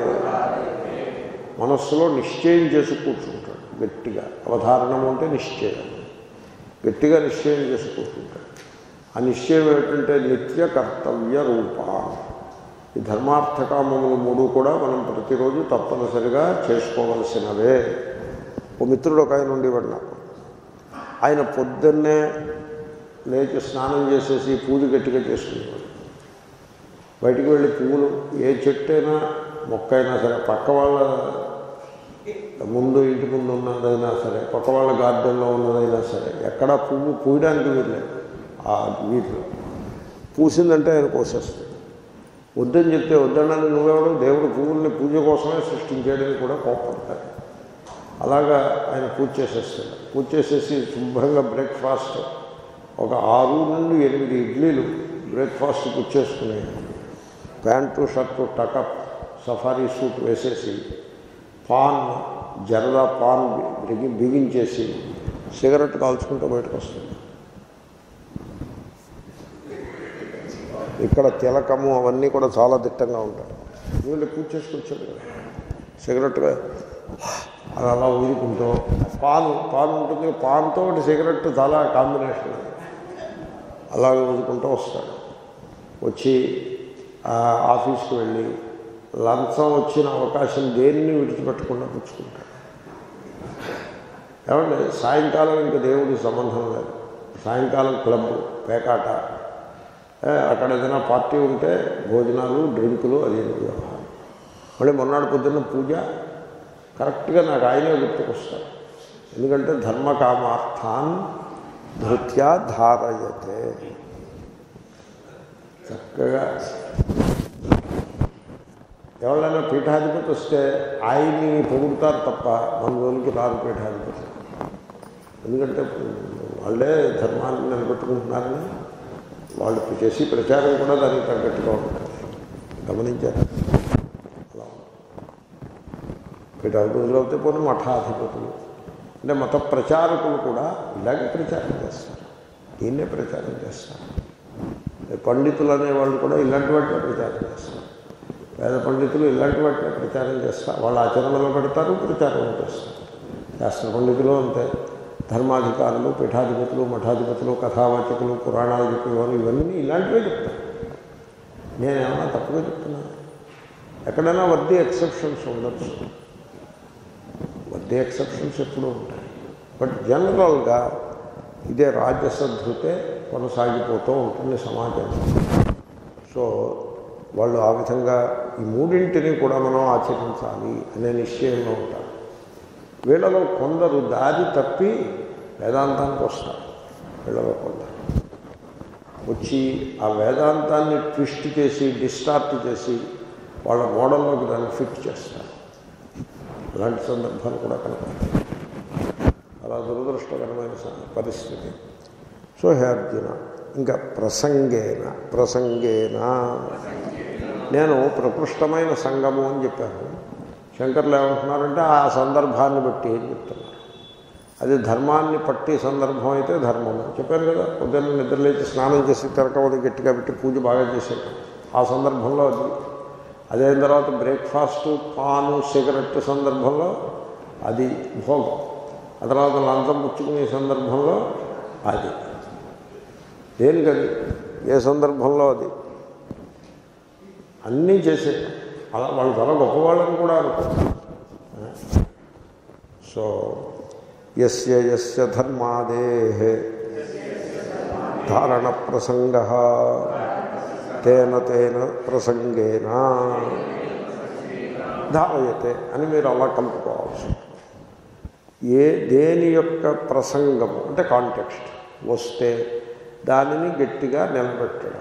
Speaker 1: మనస్సులో నిశ్చయం చేసి కూర్చుంటాడు గట్టిగా అవధారణము అంటే నిశ్చయం గట్టిగా నిశ్చయం చేసి కూర్చుంటాడు ఆ నిశ్చయం ఏమిటంటే నిత్య కర్తవ్య రూప ఈ ధర్మార్థకామములు మూడు కూడా మనం ప్రతిరోజు తప్పనిసరిగా చేసుకోవలసినవే ఓ మిత్రుడు ఒక ఆయన ఉండేవాడు నాకు ఆయన పొద్దున్నే లేచి స్నానం చేసేసి పూజ గట్టిగా చేసుకునేవాడు బయటికి వెళ్ళి పువ్వులు ఏ చెట్టు అయినా మొక్క అయినా సరే పక్క వాళ్ళ ముందు ఇంటి ముందు ఉన్నదైనా సరే పక్క వాళ్ళ గార్డెన్లో ఉన్నదైనా సరే ఎక్కడా పువ్వు పూయడానికి వీరలేదు ఆ వీటిలో పూసిందంటే ఆయన కోసేస్తుంది వద్దని చెప్తే వద్దన్నది నువ్వెవడు దేవుడు పువ్వుల్ని పూజ కోసమే సృష్టించాడని కూడా కోపడతాడు అలాగా ఆయన పూజ చేసేస్తాడు పూజ చేసేసి శుభ్రంగా బ్రేక్ఫాస్ట్ ఒక ఆరు నుండి ఎనిమిది ఇడ్లీలు బ్రేక్ఫాస్ట్ పూజ చేసుకుని pant shirt tuck up safari suit వేసేసి పాన్ జరదా పాన్ బిగి బిగించేసి సిగరెట్ కాల్చుకుంటూ బయటకు వస్తుంది ఇక్కడ తిలకము అవన్నీ కూడా చాలా దిట్టంగా ఉంటాయి వీళ్ళు పూజ చేసుకొచ్చాడు కదా సిగరెట్గా అది అలా ఊదుకుంటూ పాన్ పాన్ ఉంటుంది పాన్తో సిగరెట్ చాలా కాంబినేషన్ అలాగే ఊదుకుంటూ వస్తాడు వచ్చి ఆ ఆఫీస్కి వెళ్ళి లంచం వచ్చిన అవకాశం దేన్ని విడిచిపెట్టకుండా పుచ్చుకుంటాడు ఏమండి సాయంకాలం ఇంకా దేవుడికి సంబంధం లేదు సాయంకాలం క్లబ్ పేకాట ఏ, అక్కడ ఏదైనా పార్టీ ఉంటే భోజనాలు డ్రింకులు అది ఇది వ్యవహారం మళ్ళీ మొన్నటి పొద్దున్న పూజ కరెక్ట్గా నాకు ఆయనే గుర్తుకొస్తారు ఎందుకంటే ధర్మకామార్థాన్ ధృత్యా ధారయతే చక్కగా ఎవరైనా పీఠాధిపతి వస్తే ఆయన్ని పొగుడుతారు తప్ప మన రోజులకి రాదు పీఠాధిపతి ఎందుకంటే వాళ్ళే ధర్మాన్ని నిలబెట్టుకుంటున్నారని వాళ్ళు చేసి ప్రచారం కూడా దానికి తగ్గట్టుగా ఉంటుంది గమనించారు అలా ఉంటుంది. పీఠాధిపతులు అయితే పోనీ మఠాధిపతులు అంటే మత ప్రచారకులు కూడా ఇలాగే ప్రచారం చేస్తారు దీన్నే ప్రచారం చేస్తారు పండితులు అనేవాళ్ళు కూడా ఇలాంటి వాటినే ప్రచారం చేస్తారు వేద పండితులు ఇలాంటి వాటినే ప్రచారం చేస్తారు వాళ్ళ ఆచరణలో పెడతారు ప్రచారం చేస్తారు శాస్త్ర పండితులు అంతే ధర్మాధికారులు పీఠాధిపతులు మఠాధిపతులు కథావాచకులు పురాణాలు చెప్పేవారు ఇవన్నీ ఇలాంటివే చెప్తారు నేనేమన్నా తప్పుగా చెప్తున్నాను ఎక్కడైనా వడ్డీ ఎక్సెప్షన్స్ ఉండొచ్చు వడ్డీ ఎక్సెప్షన్స్ ఎప్పుడూ ఉంటాయి బట్ జనరల్గా ఇదే రాజసధృతే కొనసాగిపోతూ ఉంటుంది సమాజంలో సో వాళ్ళు ఆ విధంగా ఈ మూడింటిని కూడా మనం ఆచరించాలి అనే నిశ్చయంలో ఉంటారు వీళ్ళలో కొందరు దారి తప్పి వేదాంతానికి వస్తారు వీళ్ళలో కొందరు వచ్చి ఆ వేదాంతాన్ని ట్విస్ట్ చేసి డిస్టార్ట్ చేసి వాళ్ళ మోడల్లోకి దాన్ని ఫిట్ చేస్తారు అలాంటి సందర్భాలు కూడా కనపడతాయి అలా దురదృష్టకరమైన స- పరిస్థితి సో హే అర్జున ఇంకా ప్రసంగేన ప్రసంగేన నేను ప్రకృష్టమైన సంగము అని చెప్పాను శంకర్లు ఏమంటున్నారంటే ఆ సందర్భాన్ని బట్టి అని చెప్తున్నారు అది ధర్మాన్ని పట్టి సందర్భం అయితే ధర్మము చెప్పాను కదా పొద్దున్న నిద్రలేచి స్నానం చేసి తిరకవది గట్టిగా పెట్టి పూజ బాగా చేసేది ఆ సందర్భంలో అది అదైన తర్వాత బ్రేక్ఫాస్ట్ పాను సిగరెట్ సందర్భంలో అది భోగం ఆ తర్వాత లంచం పుచ్చుకునే సందర్భంలో అది దేనికది ఏ సందర్భంలో అది అన్నీ చేసే అలా వాళ్ళు చాలా గొప్పవాళ్ళని కూడా అనుకుంటారు సో ఎస్య ఎస్య ధర్మాదే ధారణ ప్రసంగ తేన తేన ప్రసంగేన ధారయతే అని మీరు అలా కలుపుకోవాల్సి ఉంటుంది. ఏ దేని యొక్క ప్రసంగము అంటే కాంటెక్స్ట్ వస్తే దానిని గట్టిగా నిలబెట్టడం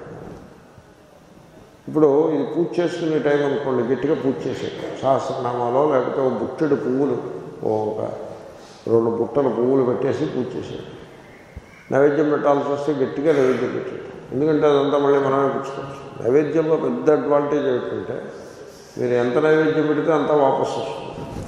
Speaker 1: ఇప్పుడు ఇది పూజ చేసుకునే టైం అనుకోండి గట్టిగా పూజ చేసేది సహస్రనామాలో లేకపోతే ఒక బుట్టెడు పువ్వులు ఓ ఒక రెండు బుట్టల పువ్వులు పెట్టేసి పూజ చేసేది నైవేద్యం పెట్టాల్సి వస్తే గట్టిగా నైవేద్యం పెట్టేది ఎందుకంటే అదంతా మళ్ళీ మనమే పుచ్చుకోవచ్చు నైవేద్యంలో పెద్ద అడ్వాంటేజ్ ఏంటంటే మీరు ఎంత నైవేద్యం పెడితే అంతా వాపసు వస్తుంది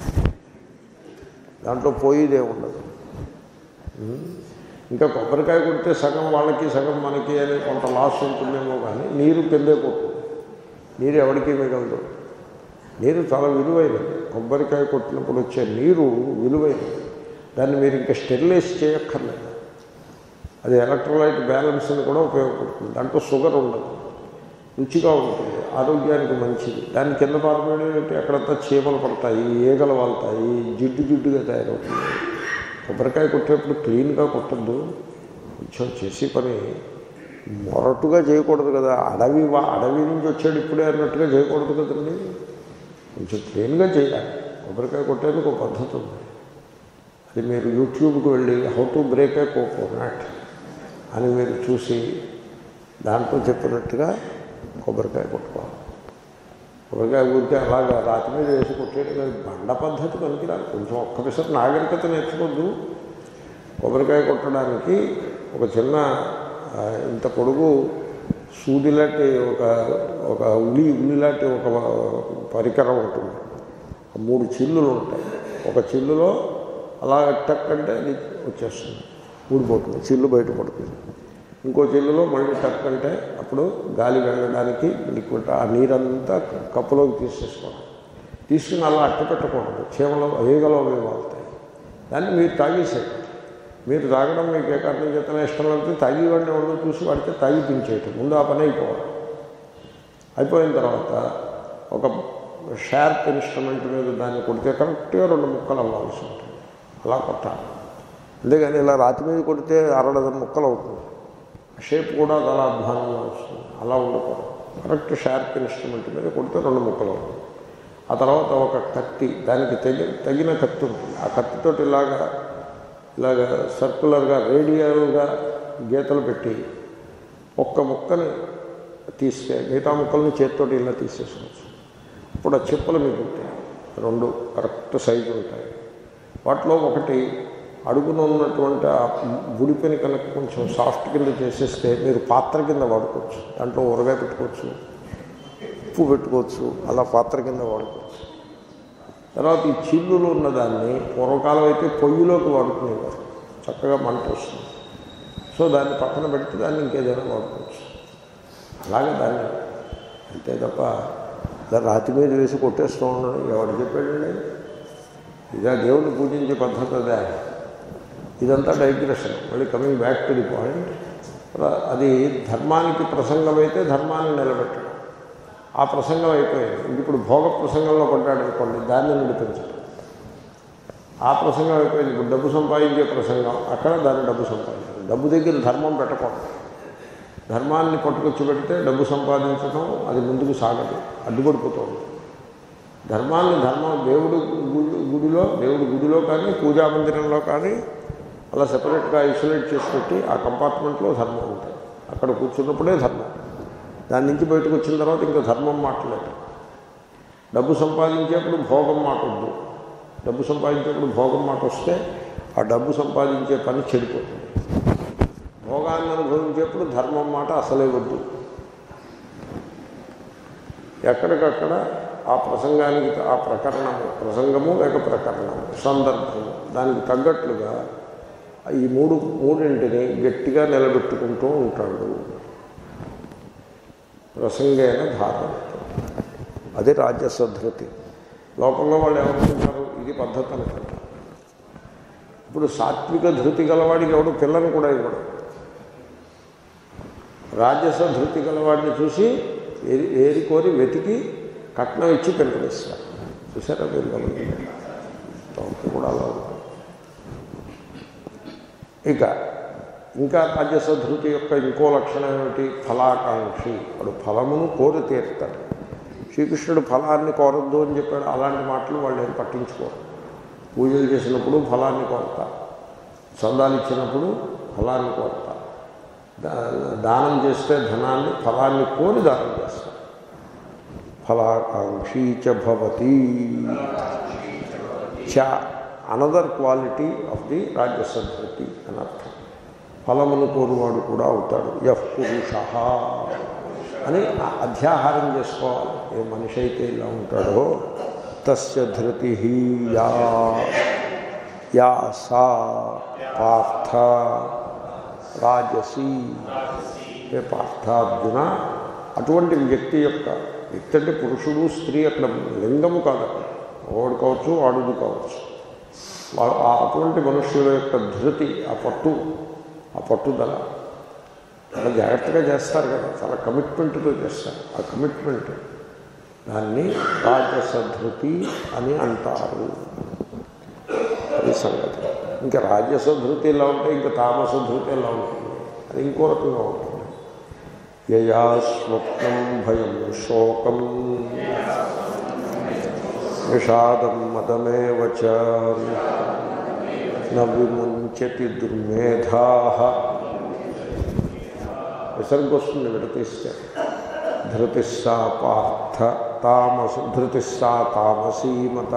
Speaker 1: దాంట్లో పోయిదే ఉండదు ఉం? ఇంకా కొబ్బరికాయ కొడితే సగం వాళ్ళకి సగం మనకి అని కొంత లాస్ ఉంటుందేమో కానీ నీరు కిందే పోతుంది నీరు ఎవరికి మిగలదు నీరు చాలా విలువైనది కొబ్బరికాయ కొట్టినప్పుడు వచ్చే నీరు విలువైనది దాన్ని మీరు ఇంకా స్టెరిలైజ్ చేయక్కర్లేదు అది ఎలక్ట్రోలైట్ బ్యాలెన్స్ని కూడా ఉపయోగపడుతుంది దాంట్లో షుగర్ ఉండదు రుచిగా ఉంటుంది ఆరోగ్యానికి మంచిది దాని కింద పారబడి అక్కడంతా చీమలు పడతాయి ఈగలు వాళ్తాయి జిడ్డు జిడ్డుగా తయారవుతుంది కొబ్బరికాయ కొట్టేప్పుడు క్లీన్గా కొట్టద్దు కొంచెం చేసి పని మొరటుగా చేయకూడదు కదా అడవి వా- అడవి నుంచి వచ్చాడు ఇప్పుడే అన్నట్టుగా చేయకూడదు కదండి కొంచెం క్లీన్గా చేయాలి కొబ్బరికాయ కొట్టేందుకు ఒక పద్ధతి ఉంది అది మీరు యూట్యూబ్కి వెళ్ళి how to break a coconut అని మీరు చూసి దాంట్లో చెప్పినట్టుగా కొబ్బరికాయ కొట్టుకోవాలి కొబ్బరికాయ ఊరికే అలాగా రాతి మీద వేసి కొట్టేయడం లేదు బండ పద్ధతి పనికిరాదు కొంచెం ఒక్క పిసర్ నాగరికత నేర్చుకోద్దు కొబ్బరికాయ కొట్టడానికి ఒక చిన్న ఆ, ఇంత పొడుగు సూది లాంటి ఒక ఒక ఉలి ఉలి లాంటి ఒక పరికరం ఉంటుంది మూడు చిల్లులు ఉంటాయి ఒక చిల్లులో అలా టక్ అంటే అది వచ్చేస్తుంది ఊడిపోతుంది చిల్లు బయట పడుతుంది ఇంకో చిల్లులో మళ్ళీ టక్ అంటే అప్పుడు గాలి వెళ్ళడానికి లిక్విడ్ ఆ నీరంతా కప్పులోకి తీసేసుకోవడం తీసుకుని అలా అట్టు పెట్టకూడదు చీమలో ఈగలో అవి వాళ్తాయి దాన్ని మీరు తాగేసేయండి మీరు తాగడం మీకు ఏ కారణం చేతనే ఇష్టం లేకపోతే తాగి వాడిని ఎవరిలో చూసి వాడితే తాగి పించేయటం ముందు ఆ పని అయిపోవాలి అయిపోయిన తర్వాత ఒక షార్ప్ ఇన్స్ట్రుమెంట్ మీద దాన్ని కొడితే కరెక్ట్గా రెండు ముక్కలు అవ్వాల్సి ఉంటుంది అలా కొట్టాలి అంతేగాని ఇలా రాతి మీద కొడితే అరడదన ముక్కలు అవుతుంది షేప్ కూడా చాలా అధ్వానంగా వస్తుంది అలా ఉండకూడదు కరెక్ట్ షార్ప్ ఇన్స్ట్రుమెంట్ మీద కొడితే రెండు ముక్కలు అవుతుంది ఆ తర్వాత ఒక కత్తి దానికి తగి తగిన కత్తి ఉంటుంది ఆ కత్తితోటి ఇలాగా ఇలాగ సర్కులర్గా రేడియల్గా గీతలు పెట్టి ఒక్క ముక్కని తీస్తే మిగతా ముక్కల్ని చేతితోటి ఇలా తీసేసుకోవచ్చు ఇప్పుడు ఆ చెప్పులు మీకు ఉంటాయి రెండు కరెక్ట్ సైజు ఉంటాయి వాటిలో ఒకటి అడుగున ఉన్నటువంటి ఆ గుడిపిని కనుక కొంచెం సాఫ్ట్ కింద చేసేస్తే మీరు పాత్ర కింద వాడుకోవచ్చు దాంట్లో ఊరగాయ పెట్టుకోవచ్చు ఉప్పు పెట్టుకోవచ్చు అలా పాత్ర కింద వాడుకోవచ్చు తర్వాత ఈ చిల్లులు ఉన్నదాన్ని పూర్వకాలం అయితే పొయ్యిలోకి వాడుకునేవారు చక్కగా మంట వస్తుంది సో దాన్ని పక్కన పెడితే దాన్ని ఇంకేదైనా వాడుకోవచ్చు అలాగే దాన్ని అంతే తప్ప ఇలా రాతి మీద వేసి కొట్టేస్తూ ఉన్నాడు ఎవరు చెప్పాడండి ఇదే దేవుడిని పూజించే పద్ధతి అదే ఇదంతా డైగ్రెషన్ మళ్ళీ coming back to the point అది ధర్మానికి ప్రసంగం అయితే ధర్మాన్ని నిలబెట్టడం ఆ ప్రసంగం అయిపోయింది ఇంక ఇప్పుడు భోగ ప్రసంగంలో పడ్డాడు అనుకోండి దాన్ని నడిపించడం ఆ ప్రసంగం అయిపోయింది ఇప్పుడు డబ్బు సంపాదించే ప్రసంగం అక్కడ దాన్ని డబ్బు సంపాదించడం డబ్బు దగ్గర ధర్మం పెట్టకూడదు ధర్మాన్ని పట్టుకొచ్చి పెడితే డబ్బు సంపాదించడం అది ముందుకు సాగదు అడ్డుపడిపోతుంది ధర్మాన్ని ధర్మం దేవుడు గుడి గుడిలో దేవుడి గుడిలో కానీ పూజా మందిరంలో కానీ అలా సెపరేట్గా ఐసోలేట్ చేసి పెట్టి ఆ కంపార్ట్మెంట్లో ధర్మం ఉంటుంది అక్కడ కూర్చున్నప్పుడే ధర్మం దాని నుంచి బయటకు వచ్చిన తర్వాత ఇంకా ధర్మం మాట్లాడదు డబ్బు సంపాదించేప్పుడు భోగం మాట వద్దు డబ్బు సంపాదించేప్పుడు భోగం మాట వస్తే ఆ డబ్బు సంపాదించే పని చెడిపోతుంది భోగాన్ని అనుభవించేప్పుడు ధర్మం మాట అసలే వద్దు ఎక్కడికక్కడ ఆ ప్రసంగానికి ఆ ప్రకరణము ప్రసంగము లేక ప్రకరణము సందర్భము దానికి తగ్గట్లుగా ఈ మూడు మూడింటిని గట్టిగా నిలబెట్టుకుంటూ ఉంటాడు ప్రసంగైన ధారణ అది రాజ్యసధృతి లోకంలో వాళ్ళు ఏమనుకుంటారు ఇది పద్ధతి అనుకుంటారు ఇప్పుడు సాత్విక ధృతి గలవాడికి ఎవడు పిల్లని కూడా ఇవ్వడు రాజస ధృతి గలవాడిని చూసి ఏరి ఏరి కోరి వెతికి కట్నం ఇచ్చి పిల్లనిస్తారు చూసారా మీరు గమనించారు లోకం కూడా అలా ఉంటుంది ఇక ఇంకా రాజసధృతి యొక్క ఇంకో లక్షణం ఏమిటి ఫలాకాంక్షి వాడు ఫలమును కోరి తీరుతాడు శ్రీకృష్ణుడు ఫలాన్ని కోరద్దు అని చెప్పాడు అలాంటి మాటలు వాళ్ళు ఏం పట్టించుకోరు పూజలు చేసినప్పుడు ఫలాన్ని కోరతారు చందాలు ఇచ్చినప్పుడు ఫలాన్ని కోరతారు దా- దానం చేస్తే ధనాన్ని ఫలాన్ని కోరి దానం చేస్తారు ఫలాకాంక్షీ చ భవతి చ అనదర్ క్వాలిటీ ఆఫ్ ది రాజ్యసద్ధృతి అని అర్థం ఫలమును కోరువాడు కూడా అవుతాడు యహ్ పురుష అని ఆ- అధ్యాహారం చేసుకోవాలి ఏ మనిషి అయితే ఇలా ఉంటాడో తస్య ధృతి యా యా సా పార్థ రాజసి ఏ పార్థార్జున అటువంటి వ్యక్తి యొక్క వ్యక్తి అంటే పురుషుడు స్త్రీ అక్కడ లింగము కాదు అక్కడ వాడు కావచ్చు వాడుడు కావచ్చు వా- ఆ అటువంటి మనుష్యుల యొక్క ధృతి ఆ పట్టు ఆ పట్టుదల చాలా జాగ్రత్తగా చేస్తారు కదా చాలా కమిట్మెంట్తో చేస్తారు ఆ కమిట్మెంట్ దాన్ని రాజసధృతి అని అంటారు అది సంగతి ఇంకా రాజసధృతి ఎలా ఉంటే ఇంకా తామసధృతి ఎలా ఉంటుంది అది ఇంకో రకంగా ఉంటుంది యయా స్వప్నం భయం శోకం విషాదం మదమేవ చ న విముంచతి దుర్మేధా విసర్గ వస్తుంది విడతీస్తే ధృతిస్సా పార్థ తామసు ధృతిస్సా తామసీమత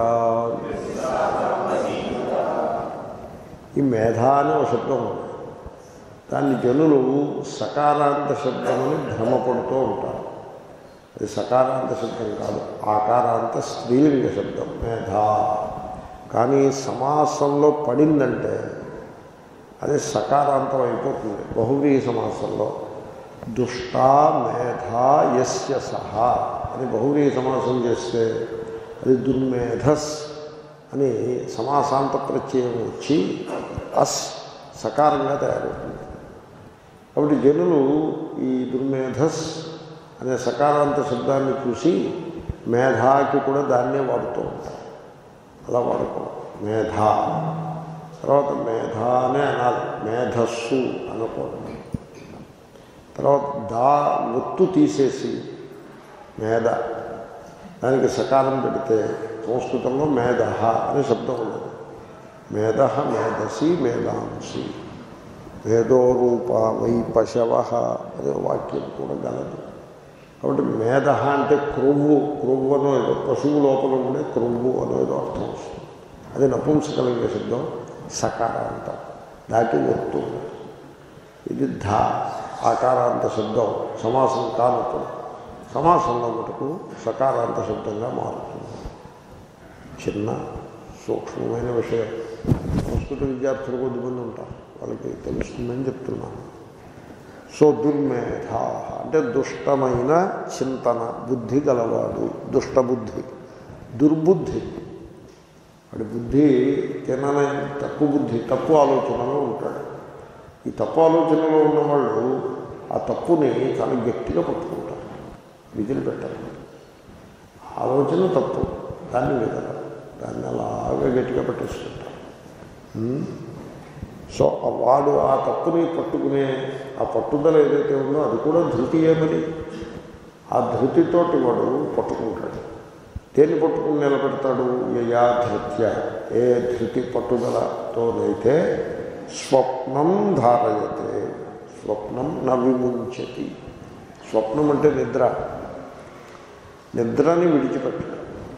Speaker 1: ఈ మేధ అనే ఒక శబ్దం ఉంది దాన్ని జనులు సకారాంత శబ్దమని భ్రమపడుతూ ఉంటారు అది సకారాంత శబ్దం కాదు ఆకారాంత స్త్రీలింగ శబ్దం మేధ కానీ సమాసంలో పడిందంటే అది సకారాంతం అయిపోతుంది బహువ్రీహి సమాసంలో దుష్టా మేధా యస్య సహా అని బహువ్రీహి సమాసం చేస్తే అది దుర్మేధస్ అని సమాసాంత ప్రత్యయం వచ్చి అస్ సకారంగా తయారవుతుంది కాబట్టి జనులు ఈ దుర్మేధస్ అనే సకారాంత శబ్దాన్ని చూసి మేధాకి కూడా దాన్నే వాడుతూ ఉంటారు అలా వాడుకోవడం మేధ తర్వాత మేధ అనే అనాలి మేధస్సు అనకూడదు తర్వాత దా ఒత్తు తీసేసి మేధ దానికి సకారం పెడితే సంస్కృతంలో మేధ అనే శబ్దం ఉండదు మేధ మేధసి మేధాంసి మేధోరూప వై పశవ అనే వాక్యం కూడా గలదు కాబట్టి మేధ అంటే క్రొవ్వు క్రొవ్వు అనో ఏదో పశువు లోపల ఉండే క్రొవ్వు అనో ఏదో అర్థం వస్తుంది అది నపుంసకలింగ శబ్దం సకారాంత దాకి ఒత్తు ఇది ధ ఆకారాంత శబ్దం సమాసం కానప్పుడు సమాసంలో మటుకు సకారాంత శబ్దంగా మారుతుంది చిన్న సూక్ష్మమైన విషయం సంస్కృత విద్యార్థులు కొద్దిమంది ఉంటారు వాళ్ళకి తెలుస్తుందని చెప్తున్నాను సో దుర్మేధ అంటే దుష్టమైన చింతన బుద్ధి గలవాడు దుష్టబుద్ధి దుర్బుద్ధి వాడి బుద్ధి తినని తక్కువ బుద్ధి తప్పు ఆలోచనలో ఉంటాడు ఈ తప్పు ఆలోచనలో ఉన్నవాళ్ళు ఆ తప్పుని చాలా గట్టిగా పట్టుకుంటారు విధులు పెట్టారు ఆలోచన తప్పు దాన్ని విధలు దాన్ని అలాగే గట్టిగా పట్టేసుకుంటారు ఉమ్. సో ఆ వాడు ఆ తప్పుని పట్టుకునే ఆ పట్టుదల ఏదైతే ఉందో అది కూడా ధృతి ఏమని ఆ ధృతితోటి వాడు పట్టుకుంటాడు దేన్ని పట్టుకుని నిలబెడతాడు యయా ధృత్య ఏ ధృతి పట్టుదలతోనైతే స్వప్నం ధారయతే స్వప్నం నవిముంచతి స్వప్నం అంటే నిద్ర నిద్రని విడిచిపెట్టడం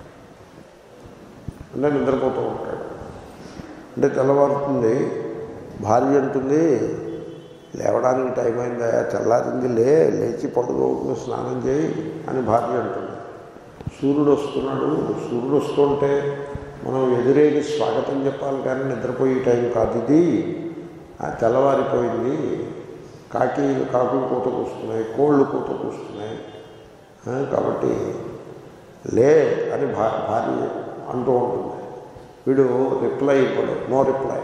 Speaker 1: అంటే నిద్రపోతూ ఉంటాడు అంటే తెల్లవారుతుంది భార్య అంటుంది లేవడానికి టైం అయిందా తెల్లారింది లే లేచి పడుకోకుండా స్నానం చేయి అని భార్య అంటుంది సూర్యుడు వస్తున్నాడు సూర్యుడు వస్తుంటే మనం ఎదురేగి స్వాగతం చెప్పాలి కానీ నిద్రపోయే టైం కాదు ఇది ఆ తెల్లవారిపోయింది కాకి కాకులు కూత కూస్తున్నాయి కోళ్ళు కూత కూస్తున్నాయి ఆ, కాబట్టి లే అని భా భార్య అంటూ ఉంటుంది వీడు రిప్లై ఇవ్వడు నో రిప్లై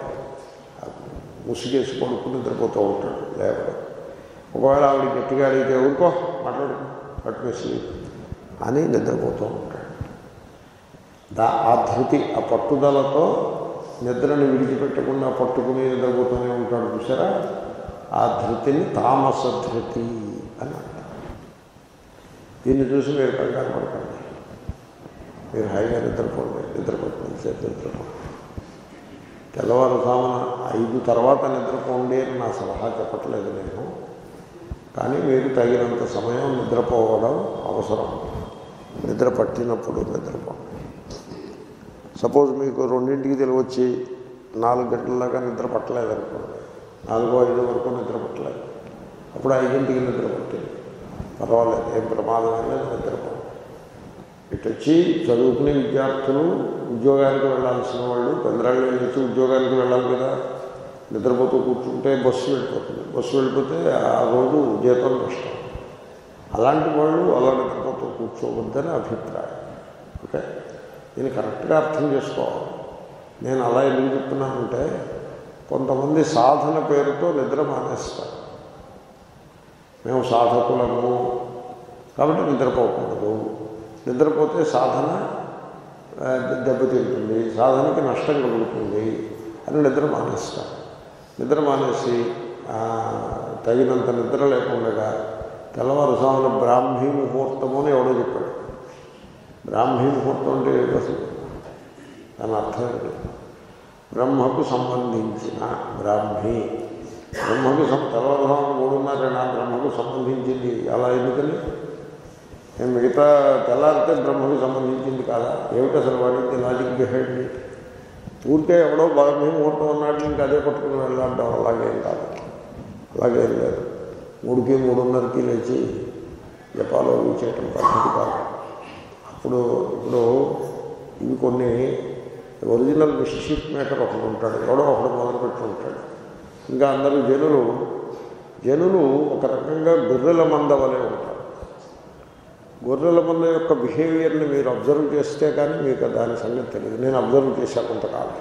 Speaker 1: ముసిగేసి పడుకుని నిద్రపోతూ ఉంటాడు లేవడం ఒకవేళ ఆవిడ గట్టిగా అడిగితే ఊరుకో మాట్లాడుకో కట్టుకేసి అని నిద్రపోతూ ఉంటాడు దా ఆ ధృతి ఆ పట్టుదలతో నిద్రను విడిచిపెట్టకుండా పట్టుకుని నిద్రపోతూనే ఉంటాడు చూసారా ఆ ధృతిని తామస ధృతి అని అంటారు దీన్ని చూసి మీరు కంగారు పడకండి మీరు హాయిగా నిద్రపోండి నిద్రపోతుంది సేపు నిద్రపోండి తెల్లవారుజామున ఐదు తర్వాత నిద్రపోండి అని నా సలహా చెప్పట్లేదు నేను కానీ మీరు తగినంత సమయం నిద్రపోవడం అవసరం నిద్ర పట్టినప్పుడు నిద్రపోండి సపోజ్ మీకు రెండింటికి తెలివచ్చి నాలుగు గంటల దాకా నిద్ర పట్టలేదు అనుకోండి నాలుగో ఐదు వరకు నిద్ర పట్టలేదు అప్పుడు ఐదింటికి నిద్ర పట్టింది పర్వాలేదు ఏం ప్రమాదం లేదు నిద్రపోండి ఇటు వచ్చి చదువుకునే విద్యార్థులు ఉద్యోగానికి వెళ్ళాల్సిన వాళ్ళు పెందరాళ్ళు నుంచి ఉద్యోగానికి వెళ్ళాలి కదా నిద్రపోతూ కూర్చుంటే బస్సు వెళ్ళిపోతుంది బస్సు వెళ్ళిపోతే ఆ రోజు జీతం నష్టం అలాంటి వాళ్ళు అలా నిద్రపోతూ కూర్చోవద్దని అభిప్రాయం ఓకే దీన్ని కరెక్ట్గా అర్థం చేసుకోవాలి నేను అలా ఎందుకు చెప్తున్నానంటే కొంతమంది సాధన పేరుతో నిద్ర మానేస్తారు మేము సాధకులము కాబట్టి నిద్రపోకూడదు నిద్రపోతే సాధన ఆ, దెబ్బతింటుంది సాధనకి నష్టం కలుగుతుంది అని నిద్ర మానేస్తారు నిద్ర మానేసి ఆ, తగినంత నిద్ర లేకుండా తెల్లవారుసామున బ్రాహ్మీ ముహూర్తము అని ఎవడో చెప్పాడు బ్రాహ్మీ ముహూర్తం అంటే ఏమిటి అసలు దాని అర్థం ఏంటి బ్రహ్మకు సంబంధించిన బ్రాహ్మీ బ్రహ్మకు సం తెల్లవారుసామున మూడున్నర నా బ్రహ్మకు సంబంధించింది అలా ఎందుకని నేను మిగతా తెల్లారితే బ్రహ్మకు సంబంధించింది కాదా ఏమిటి అసలు వాడికి లాజిక్ బిహైండ్ ఇట్ ఊరికే ఎవడో బ్రహ్మీ ముహూర్తం ఉన్నాడు ఇంకా అదే పట్టుకుని వెళ్ళాడడం అలాగేం కాదు అలాగేం లేదు మూడుకి మూడున్నరకి లేచి జపాలో ఇవి చేయటం పద్ధతి కాదు అప్పుడు ఇప్పుడు ఇవి కొన్ని ఒరిజినల్ మిస్షిప్ మేకర్ ఒకడు ఉంటాడు ఎవడో ఒకడు మొదలుపెట్టి ఉంటాడు ఇంకా అందరూ జనులు జనులు ఒక రకంగా గొర్రెల మంద వలె ఉంటారు గొర్రెల మంద యొక్క బిహేవియర్ని మీరు అబ్జర్వ్ చేస్తే కానీ మీకు దాని సంగతి తెలియదు నేను అబ్జర్వ్ చేశాను కొంతకాలం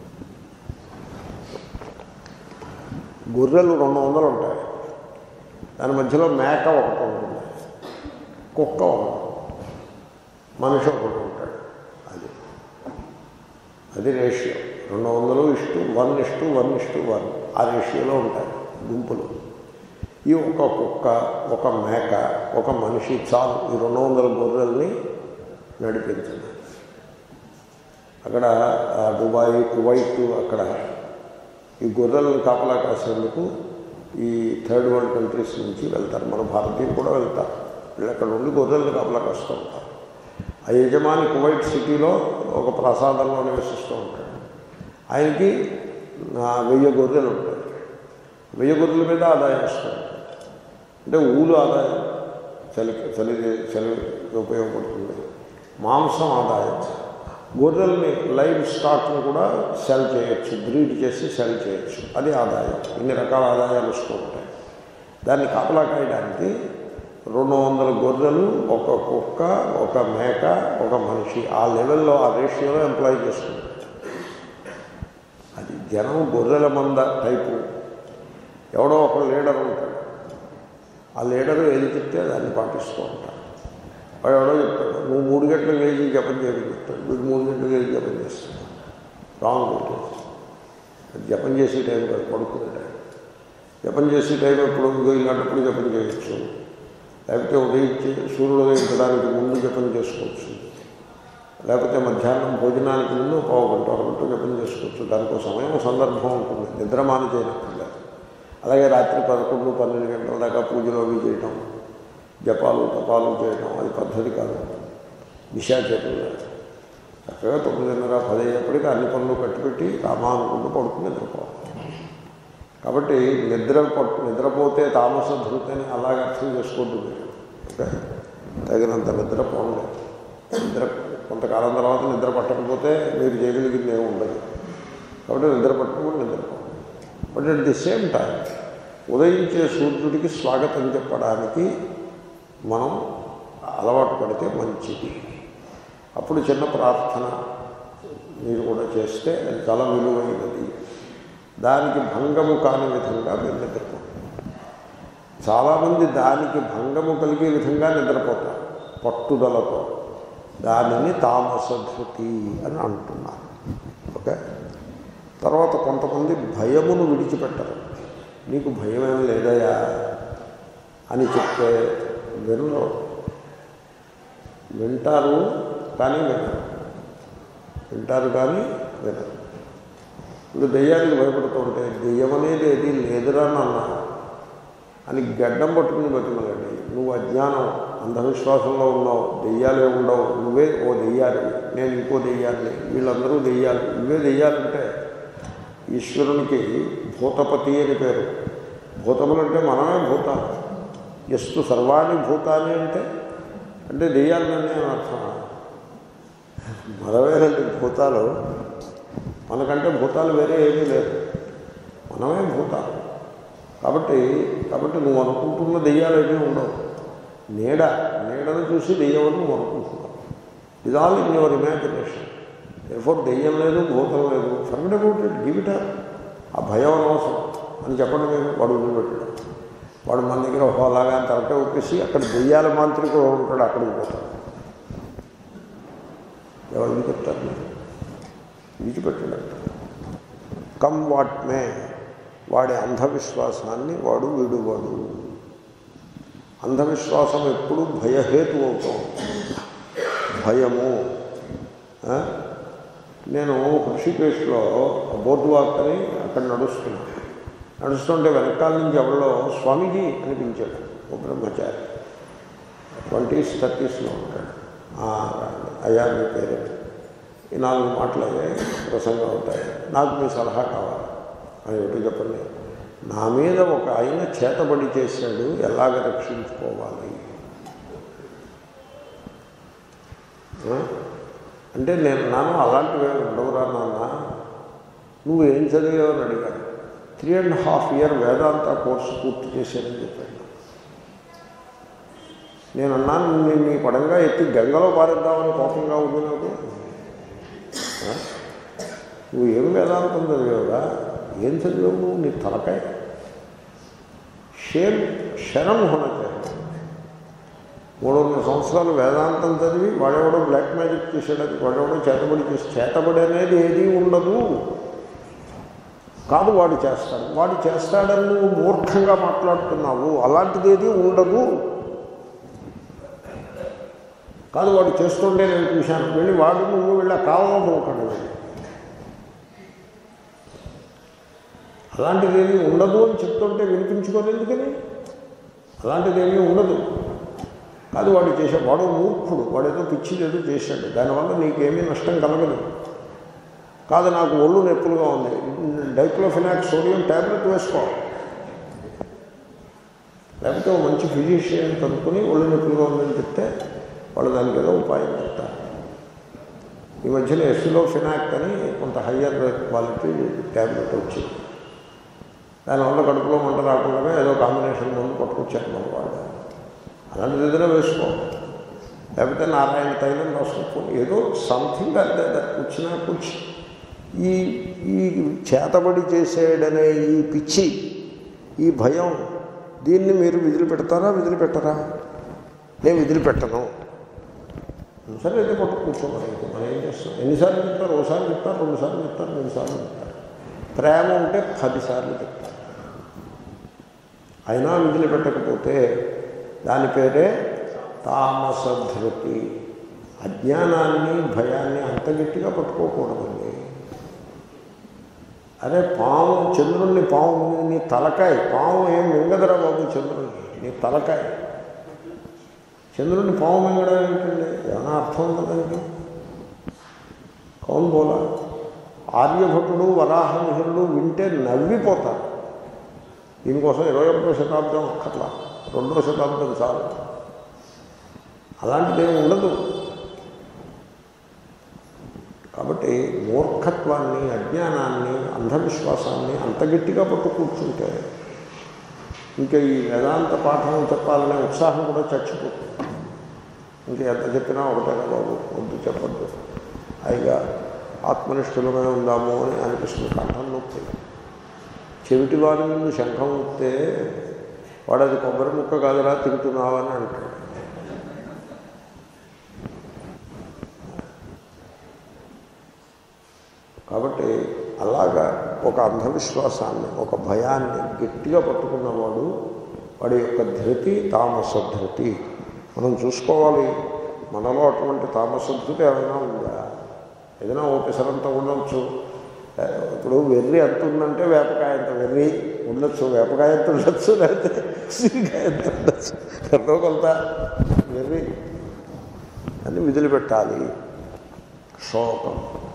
Speaker 1: గొర్రెలు రెండు వందలు ఉంటాయి దాని మధ్యలో మేక ఒకటి ఉంటుంది కుక్క ఒకటి మనిషి ఒకటి ఉంటాడు అది అది రేషియో రెండు వందలు is to one is to one is to one ఆ రేషియోలో ఉంటాయి గుంపులు ఈ ఒక కుక్క ఒక మేక ఒక మనిషి చాలు ఈ రెండు వందల గొర్రెల్ని నడిపించింది అక్కడ ఆ దుబాయ్ కువైట్ అక్కడ ఈ గొర్రెలను కాపలా కాసేందుకు ఈ థర్డ్ వరల్డ్ కంట్రీస్ నుంచి వెళ్తారు మన భారతీయులు కూడా వెళ్తారు వీళ్ళు అక్కడ ఉండి గొర్రెలను కాపలా కాస్తూ ఉంటారు ఆ యజమాని కువైట్ సిటీలో ఒక ప్రసాదంలో నివసిస్తూ ఉంటాడు ఆయనకి నా వెయ్యి గొర్రెలు ఉంటాయి వెయ్యి గొర్రెల మీద ఆదాయం వస్తుంది అంటే ఊలు ఆదాయం చలి చలి చలి ఉపయోగపడుతుంది మాంసం ఆదాయం గొర్రెల్ని లైవ్ స్టాక్ని కూడా సెల్ చేయొచ్చు బ్రీడ్ చేసి సెల్ చేయొచ్చు అది ఆదాయం ఇన్ని రకాల ఆదాయాలు వస్తూ ఉంటాయి దాన్ని కాపలా కాయడానికి రెండు వందల గొర్రెలు ఒక కుక్క ఒక మేక ఒక మనిషి ఆ లెవెల్లో ఆ రేషియోలో ఎంప్లాయ్ చేస్తుంది అది జనం గొర్రెల మంద టైపు ఎవడో ఒక లీడర్ ఉంటాడు ఆ లీడరు ఏది చెప్తే దాన్ని పాటిస్తూ ఉంటాడు వాడు ఎవడో చెప్తాడు నువ్వు మూడు గంటలు లేచి జపం చేయడం చెప్తాడు వీడు మూడు గంటలు లేచి జపం చేస్తాడు రాంగ్ ఉంటుంది అది జపం చేసే టైం కాదు పడుకునే టైం జపం చేసే టైం ఎప్పుడు ఇంకో ఇలాంటప్పుడు జపం చేయొచ్చు లేకపోతే ఉదయించి సూర్యుడు ఉదయించడానికి ముందు జపం చేసుకోవచ్చు లేకపోతే మధ్యాహ్నం భోజనానికి ముందు పావు గంట అరగంట జపం చేసుకోవచ్చు దానికో సమయం సందర్భం ఉంటుంది నిద్రమాన చేయనక్కర్లేదు అలాగే రాత్రి పదకొండు పన్నెండు గంటల దాకా పూజలు అవి చేయటం జపాలు తపాలు చేయటం అది పద్ధతి కాదు నిశాచేతులు చక్కగా తొమ్మిదిన్నర పది అయ్యేప్పటికీ అన్ని పనులు కట్టిపెట్టి రామా అనుకుంటూ పడుకుని నిద్రపోవాలి కాబట్టి నిద్ర పట్టు నిద్రపోతే తామస ధృతని అలాగే అర్థం చేసుకోవద్దు మీరు ఓకే తగినంత నిద్ర పోండి నిద్ర కొంతకాలం తర్వాత నిద్ర పట్టకపోతే మీరు చేయగలిగింది ఏమి ఉండదు కాబట్టి నిద్ర పట్టకుండా నిద్రపోండి but at the same time ఉదయించే సూర్యుడికి స్వాగతం చెప్పడానికి మనం అలవాటు పడితే మంచిది అప్పుడు చిన్న ప్రార్థన మీరు కూడా చేస్తే అది చాలా విలువైనది దానికి భంగము కాని విధంగా మీరు నిద్రపోతారు చాలామంది దానికి భంగము కలిగే విధంగా నిద్రపోతారు పట్టుదలతో దానిని తామసధృతి అని అంటున్నారు ఓకే తర్వాత కొంతమంది భయమును విడిచిపెట్టరు నీకు భయమేం లేదయా అని చెప్తే వినరు వింటారు కానీ వినరు వింటారు కానీ వినరు ఇప్పుడు దెయ్యానికి భయపడుతుంటే దెయ్యం అనేది ఏది లేదురా నాన్న అని గడ్డం పట్టుకుని బతిమలండి నువ్వు అజ్ఞానం అంధవిశ్వాసంలో ఉన్నావు దెయ్యాలే ఉండవు నువ్వే ఓ దెయ్యాలి నేను ఇంకో దెయ్యాన్ని వీళ్ళందరూ దెయ్యాలి నువ్వే దెయ్యాలంటే ఈశ్వరునికి భూతపతి అని పేరు భూతములు అంటే మనమే భూతాలు ఎస్తు సర్వాణి భూతాన్ని అంటే అంటే దెయ్యాలనే అర్థం మనమేనండి భూతాలు మనకంటే భూతాలు వేరే ఏమీ లేదు మనమే భూతాలు కాబట్టి కాబట్టి నువ్వు అనుకుంటున్న దెయ్యాలు ఏమీ ఉండవు నీడ నీడను చూసి దెయ్యం నువ్వు అనుకుంటున్నావు ఇది ఆల్ ఇన్ యువర్ ఇమాజినేషన్ ఎఫోర్ దెయ్యం లేదు భూతం లేదు forget about it give it ఆ భయం అనవసరం అని చెప్పడం లేదు వాడు వదిలిపెట్టాడు వాడు మన దగ్గర ఒక అలాగా తరటే ఒప్పేసి అక్కడ దెయ్యాల మాంత్రికుడు ఉంటాడు అక్కడికి పోతాడు ఎవరికి చెప్తారు మీరు విడిచిపెట్టాడు కమ్ వాట్ మే వాడి అంధవిశ్వాసాన్ని వాడు విడువాడు అంధవిశ్వాసం ఎప్పుడు భయహేతు అవుతూ భయము ఆ? నేను హృషికేశ్లో బోర్డు వాక్ అని అక్కడ నడుస్తున్నాను నడుస్తుంటే వెనకాల నుంచి ఎవరిలో స్వామీజీ అనిపించాడు ఓ బ్రహ్మచారి ట్వంటీస్ థర్టీస్లో ఉంటాడు "ఆ, రండి. అయ్యా మీ పేరు ఈ నాలుగు మాటలే ప్రసంగం అవుతాయి నాకు మీ సలహా కావాలి అని ఒకటి చెప్పండి నా మీద ఒక ఆయన చేతబడి చేశాడు ఎలాగ రక్షించుకోవాలి ఆ? అంటే నేను నాన్న అలాంటివి ఉండవురా నాన్న నువ్వు ఏం చదివావని అడిగాను three and half year Vedanta course పూర్తి చేశానని చెప్పాను నేను అన్నాను నేను నీ పడంగా ఎత్తి గంగలో పారేద్దామని కోపంగా ఉంది నాకు ఆ? నువ్వు ఏం వేదాంతం చదివావురా ఏం చదివావు నువ్వు నీ తలకాయ షేమ్ క్షణముహన చేస్తాడు మూడున్నర సంవత్సరాలు వేదాంతం చదివి వాడెవడో బ్లాక్ మ్యాజిక్ చేసాడని వాడెవడో చేతబడి చేసి చేతబడి అనేది ఏదీ ఉండదు కాదు వాడు చేస్తాడు వాడు చేస్తాడని నువ్వు మూర్ఖంగా మాట్లాడుతున్నావు అలాంటిది ఏది ఉండదు కాదు వాడు చేస్తుంటే నేను చూశాను వెళ్ళి వాడు నువ్వు వెళ్ళి కావాలని పోకండి వెళ్ళి అలాంటిది ఏమీ ఉండదు అని చెప్తుంటే వినిపించుకోదు ఎందుకని అలాంటిది ఏమీ ఉండదు కాదు వాడు చేసే వాడు మూర్ఖుడు వాడు ఏదో పిచ్చి ఏదో చేశాడు దానివల్ల నీకేమీ నష్టం కలగదు కాదు నాకు ఒళ్ళు నొప్పులుగా ఉంది డైక్లోఫినాక్ సోడియం ట్యాబ్లెట్ వేసుకో లేకపోతే ఓ మంచి ఫిజిషియన్ కనుక్కొని ఒళ్ళు నొప్పులుగా ఉందని చెప్తే వాళ్ళు దానికి ఏదో ఉపాయం చెప్తారు ఈ మధ్యన ఎస్లో ఫినాక్ అని కొంత హయ్యర్ క్వాలిటీ ట్యాబ్లెట్ వచ్చింది దానివల్ల కడుపులో మంట రాకుండా ఏదో కాంబినేషన్ ముందు పట్టుకొచ్చారు మన వాళ్ళు అలాంటిది ఏదైనా వేసుకో లేకపోతే నారాయణ తైలం రాసుకో ఏదో సంథింగ్ అంటే కూర్చున్నా కూర్చి ఈ ఈ చేతబడి చేసేయడనే ఈ పిచ్చి ఈ భయం దీన్ని మీరు విధులు పెడతారా విధులు పెట్టరా నేను విధులు పెట్టను సరే అయితే పట్టు కూర్చోమని అయితే మనం ఏం చేస్తాం ఎన్నిసార్లు చెప్తారు ఓసారి చెప్తారు రెండుసార్లు చెప్తారు మూడు సార్లు చెప్తారు ప్రేమ ఉంటే పదిసార్లు చెప్తారు అయినా విధులు పెట్టకపోతే దాని పేరే తామసధృతి అజ్ఞానాన్ని భయాన్ని అంత గట్టిగా పట్టుకోకూడదండి అదే పాము చంద్రుణ్ణి పాము నీ తలకాయ పాము ఏం మింగదరా బాబు చంద్రుణ్ణి నీ తలకాయ చంద్రుడిని పాము మింగడం ఏంటండి ఏమైనా అర్థం ఉందా దానికి కౌన్ బోలా ఆర్యభటుడు వరాహమిహిరుడు వింటే నవ్విపోతారు దీనికోసం ఇరవై ఒకటో శతాబ్దం అక్కర్లా రెండో శతాబ్దం చాలు అలాంటిది ఏమి ఉండదు కాబట్టి మూర్ఖత్వాన్ని అజ్ఞానాన్ని అంధవిశ్వాసాన్ని అంత గట్టిగా పట్టు కూర్చుంటే ఇంకా ఈ వేదాంత పాఠం చెప్పాలనే ఉత్సాహం కూడా చచ్చిపోతుంది ఇంకా ఎంత చెప్పినా ఒకటే బాబు వద్దు చెప్పద్దు పైగా ఆత్మనిష్ఠులమే ఉందాము అని అనిపిస్తుంది కంఠం నొప్పి చెవిటి వారి ముందు శంఖం ఊపితే వాడు అది కొబ్బరి ముక్క కాదురా తిరుగుతున్నావని అంటాడు కాబట్టి అలాగా ఒక అంధవిశ్వాసాన్ని ఒక భయాన్ని గట్టిగా పట్టుకున్నవాడు వాడి యొక్క ధృతి తామస ధృతి మనం చూసుకోవాలి మనలో అటువంటి తామస ధృతి ఏమైనా ఉందా ఏదైనా ఓ పిసరంత ఉండొచ్చు ఇప్పుడు వెర్రి ఎంత ఉందంటే వేపకాయ ఎంత వెర్రి ఉండొచ్చు వేపకాయ ఎంత ఉండొచ్చు లేకపోతే ఉసిరికాయ ఎంత ఉండొచ్చు ఎంతో కొంత వెర్రి అని విధులు పెట్టాలి శోకం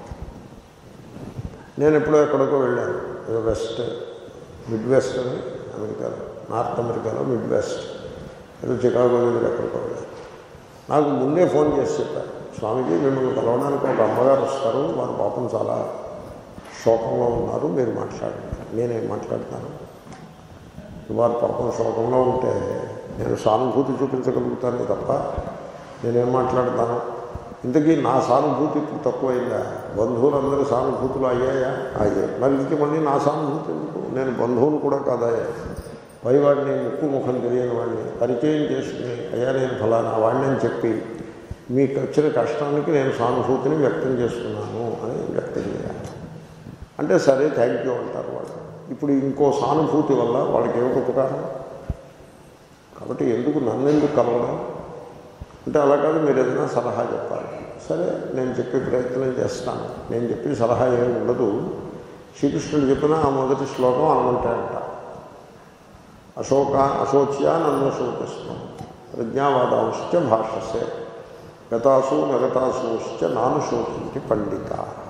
Speaker 1: నేను ఎప్పుడో ఎక్కడికో వెళ్ళాను ఏదో వెస్ట్ మిడ్ వెస్ట్ అని అమెరికాలో నార్త్ అమెరికాలో మిడ్ వెస్ట్ ఏదో చికాగో దగ్గర ఎక్కడికో వెళ్ళాను నాకు ముందే ఫోన్ చేసి చెప్పారు స్వామీజీ మిమ్మల్ని కలవడానికి ఒక అమ్మగారు వస్తారు వారు పాపం చాలా శోకంలో ఉన్నారు మీరు మాట్లాడండి నేనేం మాట్లాడతాను వారు పాపం శోకంలో ఉంటే నేను సానుభూతి చూపించగలుగుతాను తప్ప నేనేం మాట్లాడతాను ఇంతకీ నా సానుభూతి ఇప్పుడు తక్కువైందా బంధువులందరూ సానుభూతులు అయ్యాయా అయ్యాయి మరి ఇంక మళ్ళీ నా సానుభూతి ఎందుకు నేను బంధువులు కూడా కాదాయా పైవాడిని ముక్కు ముఖం తెలియని వాడిని పరిచయం చేసుకుని అయ్యా నేను ఫలానా వాడిని అని చెప్పి మీకు వచ్చిన కష్టానికి నేను సానుభూతిని వ్యక్తం చేస్తున్నాను అని వ్యక్తం చేయాలి అంటే సరే థ్యాంక్ యూ అంటారు వాళ్ళు ఇప్పుడు ఇంకో సానుభూతి వల్ల వాళ్ళకి ఏమిటి ఉపకారం కాబట్టి ఎందుకు నన్ను ఎందుకు కలవడం అంటే అలా కాదు మీరు ఏదైనా సలహా చెప్పాలి సరే నేను చెప్పే ప్రయత్నం చేస్తాను నేను చెప్పే సలహా ఏమి ఉండదు శ్రీకృష్ణుడు చెప్పిన ఆ మొదటి శ్లోకం అనమంటాయంట అశోక అశోచ్య నన్ను శోచిస్తాం ప్రజ్ఞావాదాంశ్చ భాషసే గతాసు నగతాసుశ్చ నాను శోకించి పండిత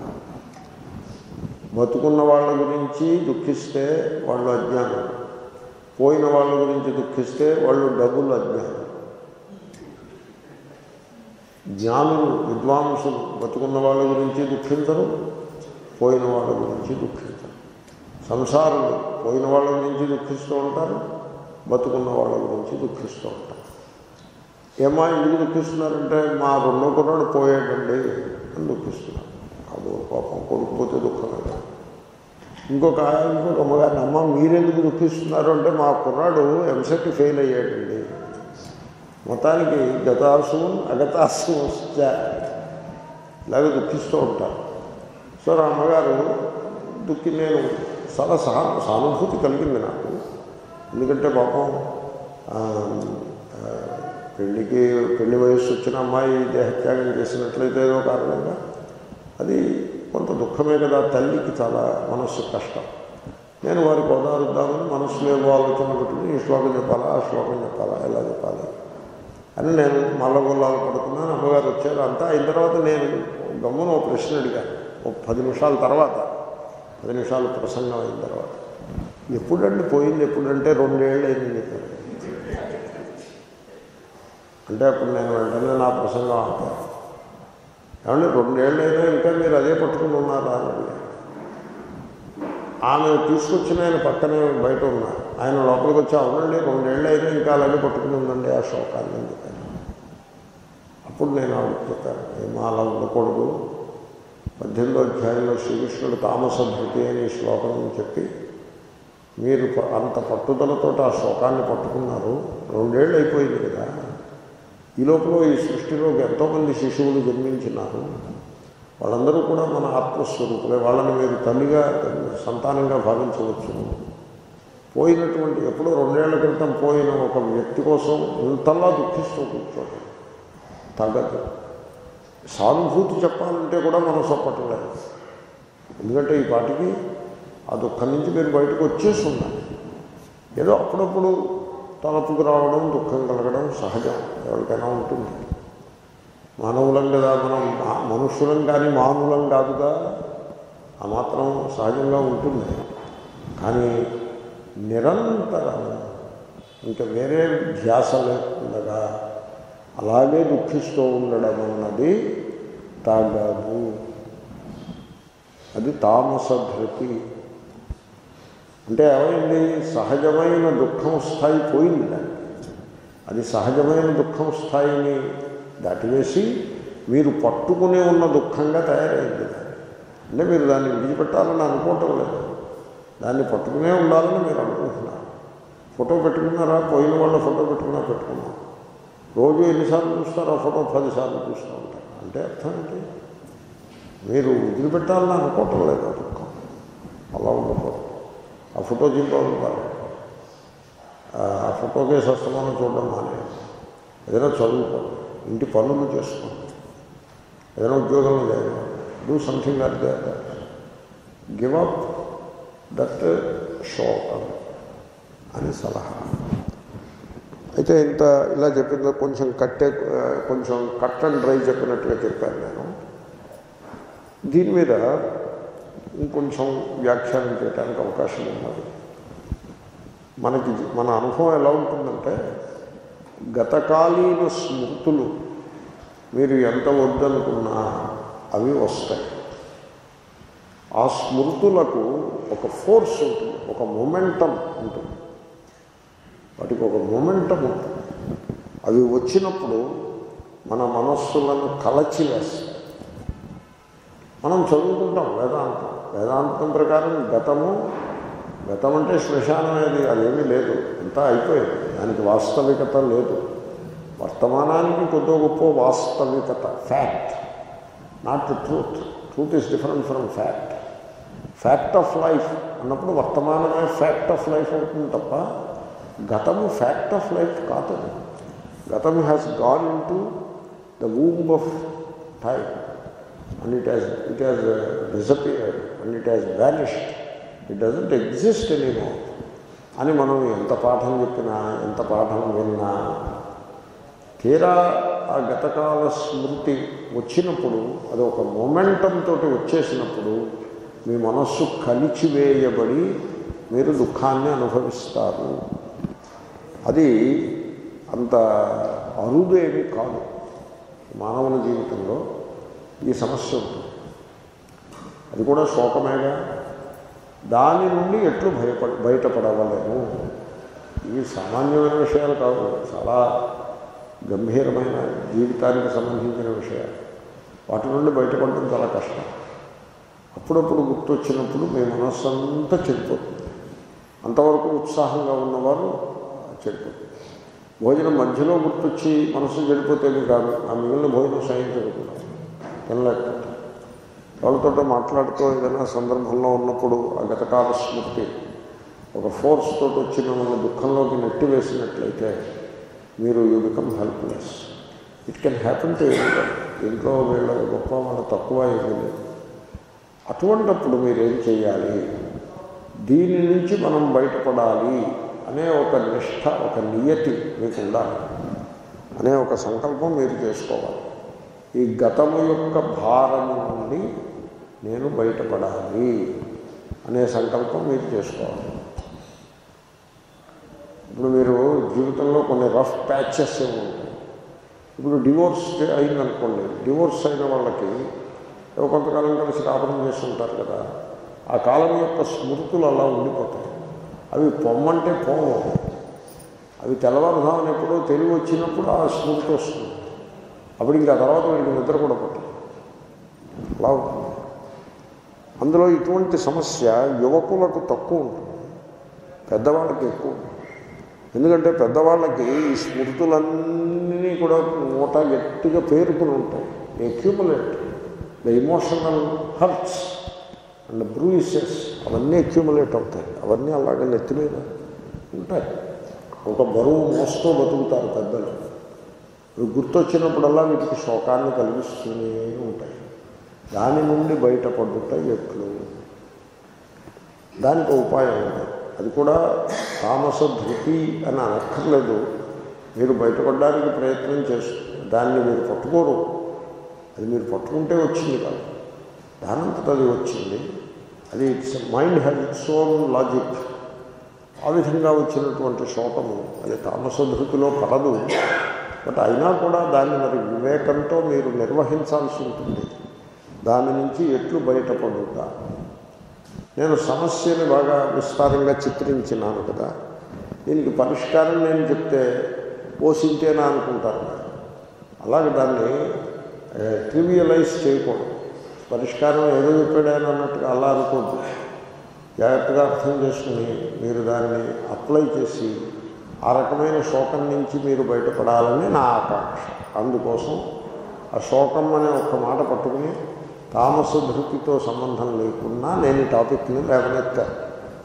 Speaker 1: బతుకున్న వాళ్ళ గురించి దుఃఖిస్తే వాళ్ళు అజ్ఞానం పోయిన వాళ్ళ గురించి దుఃఖిస్తే వాళ్ళు డబుల్ అజ్ఞానం జ్ఞానులు విద్వాంసులు బతుకున్న వాళ్ళ గురించి దుఃఖించరు పోయిన వాళ్ళ గురించి దుఃఖించరు సంసారులు పోయిన వాళ్ళ గురించి దుఃఖిస్తూ ఉంటారు బతుకున్న వాళ్ళ గురించి దుఃఖిస్తూ ఉంటారు ఏమా ఎందుకు దుఃఖిస్తున్నారంటే మా రెండో కుర్రాడు పోయాడండి అని దుఃఖిస్తున్నారు అదో పాపం కొడుకుపోతే దుఃఖం కదా ఇంకొక ఆయన ఇంకొక అమ్మగారిని అమ్మ మీరెందుకు దుఃఖిస్తున్నారు అంటే మా కుర్రాడు ఎంసెట్ ఫెయిల్ అయ్యాడండి మొత్తానికి గతాసూన్ అగతాసు ఇలాగే దుఃఖిస్తూ ఉంటారు సో ఆ అమ్మగారు దుఃఖి నేను చాలా సహా సానుభూతి కలిగింది నాకు ఎందుకంటే పాపం ఆ, ఆ, పెళ్ళికి పెళ్లి వయస్సు వచ్చిన అమ్మాయి దేహత్యాగం చేసినట్లయితే ఏదో కారణంగా అది కొంత దుఃఖమే కదా తల్లికి చాలా మనస్సు కష్టం నేను వారికి ఓదారుద్దామని మనస్సులో ఏవో ఆలోచన పెట్టుకుని ఈ శ్లోకం చెప్పాలా ఆ శ్లోకం చెప్పాలా ఎలా చెప్పాలి అని నేను మల్లగొల్లాలు పడుతున్నాను అమ్మగారు వచ్చారు అంతా అయిన తర్వాత నేను గమ్మున ఓ ప్రశ్న అడిగాను ఓ పది నిమిషాల తర్వాత పది నిమిషాలు ప్రసంగం అయిన తర్వాత ఎప్పుడంటే పోయింది ఎప్పుడంటే రెండేళ్ళు అయింది చెప్పారు అంటే అప్పుడు నేను వెంటనే నా ప్రసంగం ఆపాను ఏమంటే రెండేళ్ళు అయినా ఇంకా మీరు అదే పట్టుకుని ఉన్నారా అని అడిగాను. ఆమె తీసుకొచ్చిన ఆయన పక్కనే బయట ఉన్నారు ఆయన లోపలికి వచ్చి అవునండి రెండేళ్ళు అయినా ఇంకా అలాగే పట్టుకుని ఉందండి ఆ శోకాన్ని అని చెప్పాను అప్పుడు నేను ఆవిడకి చెప్పాను ఏమో అలా ఉండకూడదు పద్దెనిమిదో అధ్యాయంలో శ్రీకృష్ణుడు తామస ధృతి అని ఈ శ్లోకం చెప్పి మీరు ప- అంత పట్టుదలతో ఆ శోకాన్ని పట్టుకున్నారు రెండేళ్ళు అయిపోయింది కదా ఈ లోపల ఈ సృష్టిలోకి ఎంతోమంది శిశువులు జన్మించినారు వాళ్ళందరూ కూడా మన ఆత్మస్వరూపులే వాళ్ళని మీరు తల్లిగా సంతానంగా భావించవచ్చు పోయినటువంటి ఎప్పుడో రెండేళ్ల క్రితం పోయిన ఒక వ్యక్తి కోసం ఇంతలా దుఃఖిస్తూ కూర్చోవడం తగ్గదు సానుభూతి చెప్పాలంటే కూడా మనసు ఒప్పట్లేదు ఎందుకంటే ఈ పాటికి ఆ దుఃఖం నుంచి మీరు బయటకు వచ్చేసి ఉండాలి ఏదో అప్పుడప్పుడు తలపుకు రావడం దుఃఖం కలగడం సహజం ఎవరికైనా ఉంటుంది మానవులం కదా మనం మా- మనుష్యులం కానీ మానవులం కాదుగా ఆ మాత్రం సహజంగా ఉంటుంది కానీ నిరంతరం ఇంకా వేరే ధ్యాస లేకుండా అలాగే దుఃఖిస్తూ ఉండడం అన్నది తాగదు అది తామస ధృతి అంటే ఏమైంది సహజమైన దుఃఖం స్థాయి పోయింది దానికి అది సహజమైన దుఃఖం స్థాయిని దాటివేసి మీరు పట్టుకునే ఉన్న దుఃఖంగా తయారైంది దాన్ని అంటే మీరు దాన్ని విడిచిపెట్టాలని అనుకోవటం లేదు దాన్ని పట్టుకునే ఉండాలని మీరు అనుకుంటున్నారు ఫోటో పెట్టుకున్నారా పోయిన వాళ్ళ ఫోటో పెట్టుకున్నా పెట్టుకున్నాం రోజు ఎన్నిసార్లు చూస్తారు ఆ ఫోటో పదిసార్లు చూస్తూ ఉంటారు అంటే అర్థం ఏంటి మీరు వదిలిపెట్టాలని అనుకోవటం లేదు ఆ దుఃఖం అలా ఉండకూడదు ఆ ఫోటో చింపాలి ఆ ఫోటో కేసు అస్తమానం చూడడం మానే ఏదైనా చదువుకోండి ఇంటి పనులు చేసుకోండి ఏదైనా ఉద్యోగంలో లేదు do something like that give up that shock అని సలహా అయితే ఇంత ఇలా చెప్పింది కొంచెం కట్టే కొంచెం కట్ అండ్ డ్రై చెప్పినట్టుగా చెప్పాను నేను దీని మీద ఇంకొంచెం వ్యాఖ్యానం చేయడానికి అవకాశం ఉన్నది మనకి మన అనుభవం ఎలా ఉంటుందంటే గతకాలీన స్మృతులు మీరు ఎంత వద్దనుకున్నా అవి వస్తాయి ఆ స్మృతులకు ఒక ఫోర్స్ ఉంటుంది ఒక మొమెంటం ఉంటుంది వాటికి ఒక మొమెంటం ఉంటుంది అవి వచ్చినప్పుడు మన మనస్సులను కలచివేస్తాయి మనం చదువుకుంటాం వేదాంతం వేదాంతం ప్రకారం గతము గతం అంటే శ్మశానం అనేది అదేమీ లేదు అంతా అయిపోయింది దానికి వాస్తవికత లేదు వర్తమానానికి కొద్ది గొప్ప వాస్తవికత fact not truth truth is different from fact fact of life అన్నప్పుడు వర్తమానమే ఫ్యాక్ట్ ఆఫ్ లైఫ్ అవుతుంది తప్ప గతము ఫ్యాక్ట్ ఆఫ్ లైఫ్ కాదు గతం has gone into the womb of time and it has it has disappeared and it has vanished it doesn't exist anymore అని మనం ఎంత పాఠం చెప్పినా ఎంత పాఠం విన్నా తీరా ఆ గతకాల స్మృతి వచ్చినప్పుడు అది ఒక మొమెంటంతో వచ్చేసినప్పుడు మీ మనస్సు కలిచివేయబడి మీరు దుఃఖాన్ని అనుభవిస్తారు అది అంత అరుదు ఏమీ కాదు మానవుల జీవితంలో ఈ సమస్య ఉంటుంది అది కూడా శోకమేగా దాని నుండి ఎట్లు భయపడి బయటపడవలేము ఇవి సామాన్యమైన విషయాలు కావు చాలా గంభీరమైన జీవితానికి సంబంధించిన విషయాలు వాటి నుండి బయటపడడం చాలా కష్టం అప్పుడప్పుడు గుర్తొచ్చినప్పుడు మీ మనస్సు అంతా చెడిపోతుంది అంతవరకు ఉత్సాహంగా ఉన్నవారు చెడిపోతుంది భోజనం మధ్యలో గుర్తొచ్చి మనసు చెడిపోతే కాదు ఆ మిగిలిన భోజనం సాయించకుండా తినలేకపోతే వాళ్ళతో మాట్లాడుతూ ఏదైనా సందర్భంలో ఉన్నప్పుడు ఆ గతకాల స్మృతి ఒక ఫోర్స్ తోటి వచ్చిన మన దుఃఖంలోకి నెట్టి వేసినట్లయితే మీరు you become helpless it can happen to ఇంట్లో వీళ్ళ గొప్ప వాళ్ళ తక్కువ ఏమీ లేదు అటువంటప్పుడు మీరేం చేయాలి దీని నుంచి మనం బయటపడాలి అనే ఒక నిష్ఠ ఒక నియతి మీకు ఉండాలి అనే ఒక సంకల్పం మీరు చేసుకోవాలి ఈ గతము యొక్క భారము నుండి నేను బయటపడాలి అనే సంకల్పం మీరు చేసుకోవాలి ఇప్పుడు మీరు జీవితంలో కొన్ని రఫ్ ప్యాచెస్ ఏమి ఉంటాయి ఇప్పుడు డివోర్స్ అయిందనుకోండి డివోర్స్ అయిన వాళ్ళకి ఏవో కొంతకాలం కలిసి కాపురం చేస్తుంటారు కదా ఆ కాలం యొక్క స్మృతులు అలా ఉండిపోతాయి అవి పొమ్మంటే పోవు అవి తెల్లవారుధామని ఎప్పుడో తెలివి వచ్చినప్పుడు ఆ స్మృతి వస్తుంది అప్పుడు ఇంకా తర్వాత వీడికి నిద్ర కూడా పట్టదు అలా ఉంటుంది అందులో ఇటువంటి సమస్య యువకులకు తక్కువ ఉంటుంది పెద్దవాళ్ళకి ఎక్కువ ఉంటుంది ఎందుకంటే పెద్దవాళ్ళకి ఈ స్మృతులన్నీ కూడా మూట గట్టిగా పేరుకుని ఉంటాయి accumulate the emotional hurts and bruises అవన్నీ అక్యూములేట్ అవుతాయి అవన్నీ అలాగే నెత్తి మీద ఉంటాయి ఒక బరువు మోస్తూ బతుకుతారు పెద్దలు ఇవి గుర్తొచ్చినప్పుడల్లా వీటికి శోకాన్ని కలిగిస్తూనే ఉంటాయి దాని నుండి బయటపడుట ఎట్లు దానికి ఒక ఉపాయం ఉంది అది కూడా తామస ధృతి అని అనక్కర్లేదు మీరు బయటపడడానికి ప్రయత్నం చేస్తుంది దాన్ని మీరు పట్టుకోరు అది మీరు పట్టుకుంటే వచ్చింది కాదు దానంతట అది వచ్చింది అది its mind has its own logic ఆ విధంగా వచ్చినటువంటి శోకము అది తామస ధృతిలో పడదు బట్ అయినా కూడా దాన్ని మరి వివేకంతో మీరు నిర్వహించాల్సి ఉంటుంది దాని నుంచి ఎట్లు బయటపడుట నేను సమస్యని బాగా విస్తారంగా చిత్రించినాను కదా దీనికి పరిష్కారం నేను చెప్తే పోషించేనా అనుకుంటారు అలాగే దాన్ని ట్రివియలైజ్ చేయకూడదు పరిష్కారం ఏదో చెప్పాడు ఆయన అన్నట్టుగా అలా అనుకోద్దు జాగ్రత్తగా అర్థం చేసుకుని మీరు దాన్ని అప్లై చేసి ఆ రకమైన శోకం నుంచి మీరు బయటపడాలని నా ఆకాంక్ష అందుకోసం ఆ శోకం అనే ఒక్క మాట పట్టుకుని తామస ధృతితో సంబంధం లేకున్నా నేను ఈ టాపిక్ని లేవనెత్తాను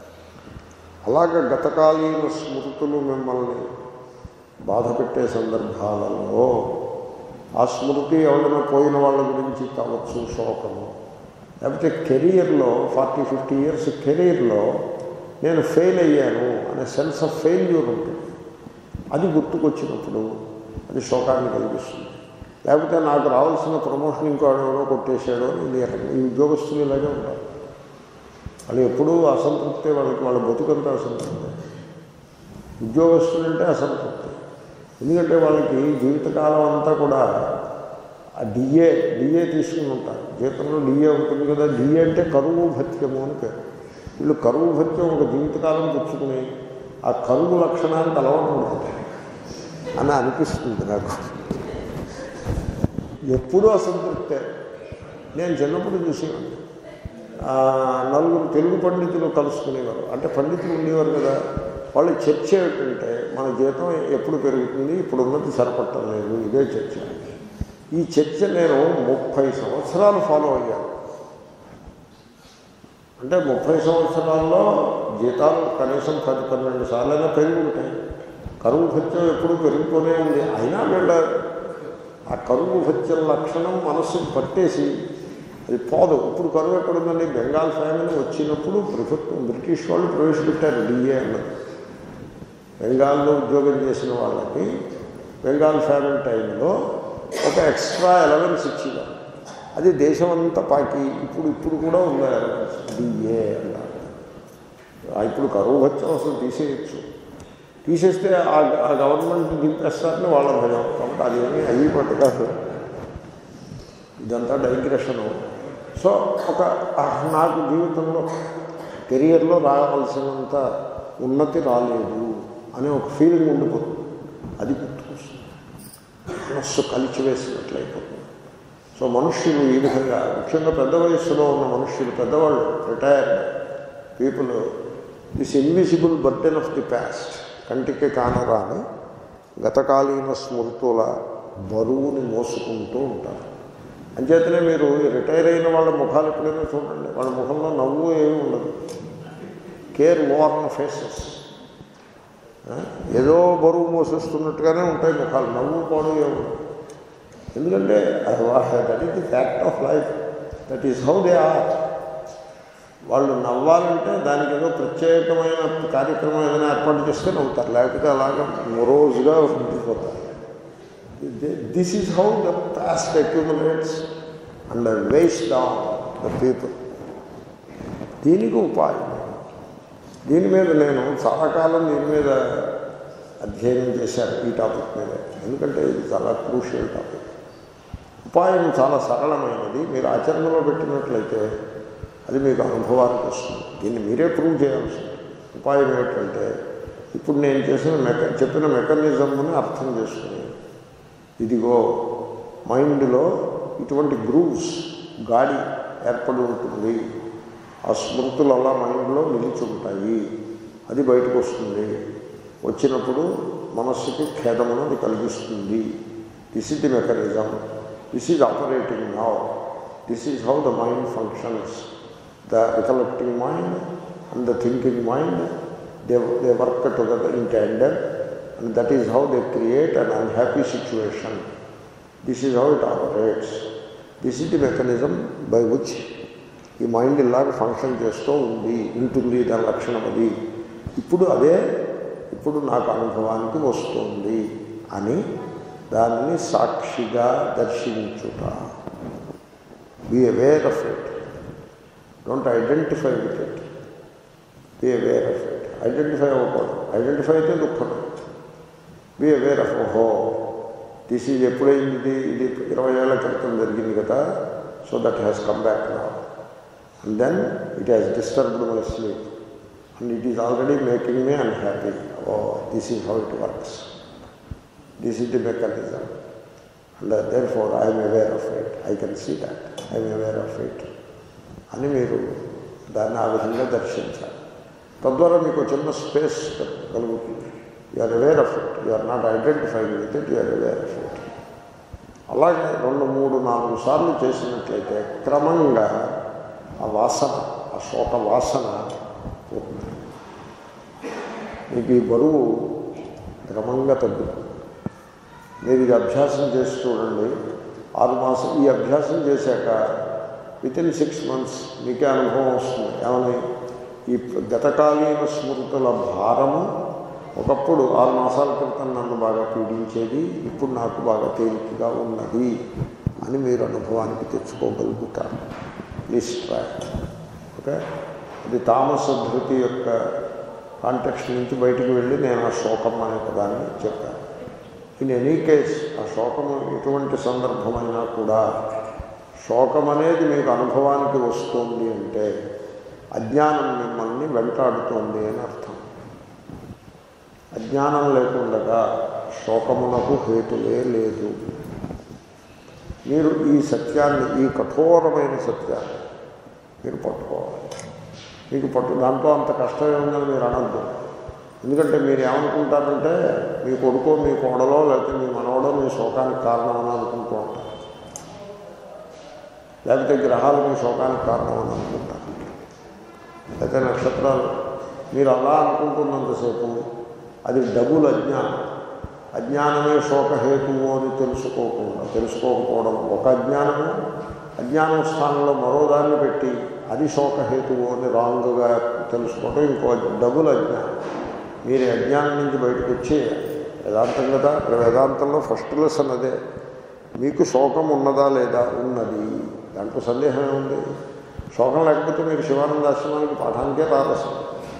Speaker 1: అలాగే గతకాలీన స్మృతులు మిమ్మల్ని బాధ పెట్టే సందర్భాలలో ఆ స్మృతి ఎవరైనా పోయిన వాళ్ళ గురించి కావచ్చు శోకము లేకపోతే కెరీర్లో ఫార్టీ ఫిఫ్టీ ఇయర్స్ కెరీర్లో నేను ఫెయిల్ అయ్యాను అనే సెన్స్ ఆఫ్ ఫెయిల్యూర్ ఉంటుంది అది గుర్తుకొచ్చినప్పుడు అది శోకాన్ని కలిగిస్తుంది లేకపోతే నాకు రావాల్సిన ప్రమోషన్ ఇంకో ఎవరో కొట్టేశాడో ఇది ఈ ఉద్యోగస్తులు ఇలాగే ఉంటారు వాళ్ళు ఎప్పుడూ అసంతృప్తి వాళ్ళకి వాళ్ళ బతుకంతా అసంతృప్తి ఉద్యోగస్తులు అంటే అసంతృప్తి ఎందుకంటే వాళ్ళకి జీవితకాలం అంతా కూడా ఆ డిఏ డిఏ తీసుకుని ఉంటారు జీతంలో డిఏ ఉంటుంది కదా డిఏ అంటే కరువు భత్యము అని పేరు వీళ్ళు కరువు భత్యం ఒక జీవితకాలం పుచ్చుకుని ఆ కరువు లక్షణానికి అలవాటు ఉంటుంది అని అనిపిస్తుంది నాకు ఎప్పుడూ అసంతృప్తే నేను చిన్నప్పుడు చూసేవాడిని నలుగురు తెలుగు పండితులు కలుసుకునేవారు అంటే పండితులు ఉండేవారు కదా వాళ్ళు చర్చ ఏమిటంటే మన జీతం ఎప్పుడు పెరుగుతుంది ఇప్పుడు ఉన్నది సరిపట్టం లేదు ఇదే చర్చ ఈ చర్చ నేను ముప్పై సంవత్సరాలు ఫాలో అయ్యాను అంటే ముప్పై సంవత్సరాల్లో జీతాలు కనీసం పది పన్నెండు సార్లైనా పెరిగి ఉంటాయి కరువు భత్యం ఎప్పుడు పెరుగుతూనే ఉంది అయినా వీళ్ళ ఆ కరువు భత్యం లక్షణం మనస్సుకు పట్టేసి అది పోదు ఇప్పుడు కరువు ఎక్కడుందండి బెంగాల్ ఫ్యామిలీ వచ్చినప్పుడు ప్రభుత్వం బ్రిటిష్ వాళ్ళు ప్రవేశపెట్టారు డిఏ అన్నది బెంగాల్లో ఉద్యోగం చేసిన వాళ్ళకి బెంగాల్ ఫ్యామిలీ టైంలో ఒక ఎక్స్ట్రా ఎలవెన్స్ ఇచ్చేవారు అది దేశమంతా పాకి ఇప్పుడు ఇప్పుడు కూడా ఉంది ఎలవెన్స్ డిఏ అన్నారు ఇప్పుడు కరువు భత్యం అసలు తీసేయచ్చు తీసేస్తే ఆ గవర్నమెంట్ దింపేస్తారని వాళ్ళ భయం కాబట్టి అదేమీ అయ్యేపట్టు కాదు ఇదంతా డైగ్రెషను సో ఒక నాకు జీవితంలో కెరియర్లో రావాల్సినంత ఉన్నతి రాలేదు అనే ఒక ఫీలింగ్ ఉండిపోతుంది అది గుర్తుకొస్తుంది మనస్సు కలిచివేసినట్లయిపోతుంది సో మనుష్యులు ఈ విధంగా ముఖ్యంగా పెద్ద వయస్సులో ఉన్న మనుష్యులు పెద్దవాళ్ళు retired people this invisible burden of the past కంటికి కానరాని గతకాలీన స్మృతుల బరువుని మోసుకుంటూ ఉంటారు అంచేతనే మీరు రిటైర్ అయిన వాళ్ళ ముఖాలు ఎప్పుడైనా చూడండి వాళ్ళ ముఖంలో నవ్వు ఏమీ ఉండదు కేర్ వార్న్ ఫేసెస్ ఏదో బరువు మోసేస్తున్నట్టుగానే ఉంటాయి ముఖాలు నవ్వు పోవడం ఏమో ఎందుకంటే that is the fact of life that is how they are వాళ్ళు నవ్వాలంటే దానికి ఏదో ప్రత్యేకమైన కార్యక్రమం ఏదైనా ఏర్పాటు చేస్తే నవ్వుతారు లేకపోతే అలాగా మొరోజుగా ఉండిపోతారు this is how the past accumulates and waste down the people దీనికి ఉపాయం దీని మీద నేను చాలా కాలం దీని మీద అధ్యయనం చేశాను ఈ టాపిక్ మీద ఎందుకంటే ఇది చాలా క్రూషియల్ టాపిక్ ఉపాయం చాలా సరళమైనది మీరు ఆచరణలో పెట్టినట్లయితే అది మీకు అనుభవానికి వస్తుంది దీన్ని మీరే ప్రూవ్ చేయాల్సి ఉంటుంది ఉపాయం ఏంటంటే ఇప్పుడు నేను చేసిన మెక చెప్పిన మెకానిజంని అర్థం చేసుకుని ఇదిగో మైండ్లో ఇటువంటి గ్రూవ్స్ గాడి ఏర్పడి ఉంటుంది ఆ స్మృతులు అలా మైండ్లో నిలిచి ఉంటాయి అది బయటకు వస్తుంది వచ్చినప్పుడు మనస్సుకి ఖేదమును అది కలిగిస్తుంది this is the mechanism this is operating now this is how the mind functions the recollecting mind and the thinking mind they they work together in tender and that is how they create an unhappy situation this is how it operates this is the mechanism by which ఈ mind ఇలాగ function చేస్తూ ఉంది ఉంటుంది దాని లక్షణం అది ఇప్పుడు అదే ఇప్పుడు నాకు అనుభవానికి వస్తుంది అని దానిని సాక్షిగా దర్శించుట be aware of it don't identify with it be aware of it identify అవ్వకూడదు ఐడెంటిఫై అయితే దుఃఖం బీ అవేర్ ఆఫ్ ఓహో దిస్ ఈజ్ ఎప్పుడైంది ఇది ఇది ఇరవై ఏళ్ల క్రితం జరిగింది కదా so that has come back నా and then it has disturbed my sleep and it is already making me unhappy oh this is how it works this is the mechanism and therefore I'm aware of it I can see that I'm aware of it అని మీరు దాన్ని ఆ విధంగా దర్శించాలి తద్వారా మీకు చిన్న space కలుగుతుంది you're aware of it you're not identified with it you're aware of it అలాగే రెండు మూడు నాలుగు సార్లు చేసినట్లయితే క్రమంగా ఆ వాసన ఆ శోక వాసన పోతుంది మీకు ఈ బరువు క్రమంగా తగ్గుతుంది మీరు ఇది అభ్యాసం చేసి చూడండి ఆరు మాసం ఈ అభ్యాసం చేశాక విత్ ఇన్ సిక్స్ మంత్స్ మీకే అనుభవం వస్తుంది ఏమని ఈ గతకాలీన స్మృతుల భారము ఒకప్పుడు ఆరు మాసాల క్రితం నన్ను బాగా పీడించేది ఇప్పుడు నాకు బాగా తేలికగా ఉన్నది అని మీరు అనుభవానికి తెచ్చుకోగలుగుతారు ప్లీజ్ ట్రై ఓకే ఇది తామస ధృతి యొక్క కాంటెక్స్ట్ నుంచి బయటికి వెళ్ళి నేను ఆ శోకం అనే పదాన్ని చెప్పాను ఇన్ ఎనీ కేస్ ఆ శోకము ఎటువంటి సందర్భమైనా కూడా శోకం అనేది మీకు అనుభవానికి వస్తుంది అంటే అజ్ఞానం మిమ్మల్ని వెంటాడుతోంది అని అర్థం అజ్ఞానం లేకుండా శోకమునకు హేతువే లేదు మీరు ఈ సత్యాన్ని ఈ కఠోరమైన సత్యాన్ని మీరు పట్టుకోవాలి మీకు పట్టు దాంట్లో అంత కష్టమే ఉందని మీరు అనద్దు ఎందుకంటే మీరు ఏమనుకుంటారంటే మీ కొడుకో మీ కోడలో లేకపోతే మీ మనవడో మీ శోకానికి కారణం అని అనుకుంటూ ఉంటారు లేకపోతే గ్రహాలు మీ శోకానికి కారణం అని అనుకుంటారు లేకపోతే నక్షత్రాలు మీరు అలా అనుకుంటున్నంతసేపు అది డబుల్ అజ్ఞానం అజ్ఞానమే శోకహేతువు అని తెలుసుకోకుండా తెలుసుకోకపోవడం ఒక అజ్ఞానము అజ్ఞానం స్థానంలో మరో దాన్ని పెట్టి అది శోకహేతువు అని రాంగ్గా తెలుసుకోవడం ఇంకో డబుల్ అజ్ఞానం మీరు ఈ అజ్ఞానం నుంచి బయటకు వచ్చి వేదాంతం కదా ఇక్కడ వేదాంతంలో ఫస్ట్ లెసన్ అదే మీకు శోకం ఉన్నదా లేదా ఉన్నది దాంట్లో సందేహం ఏముంది శోకం లేకపోతే మీరు శివానంద ఆశ్రమానికి పాఠానికే రాదు అసలు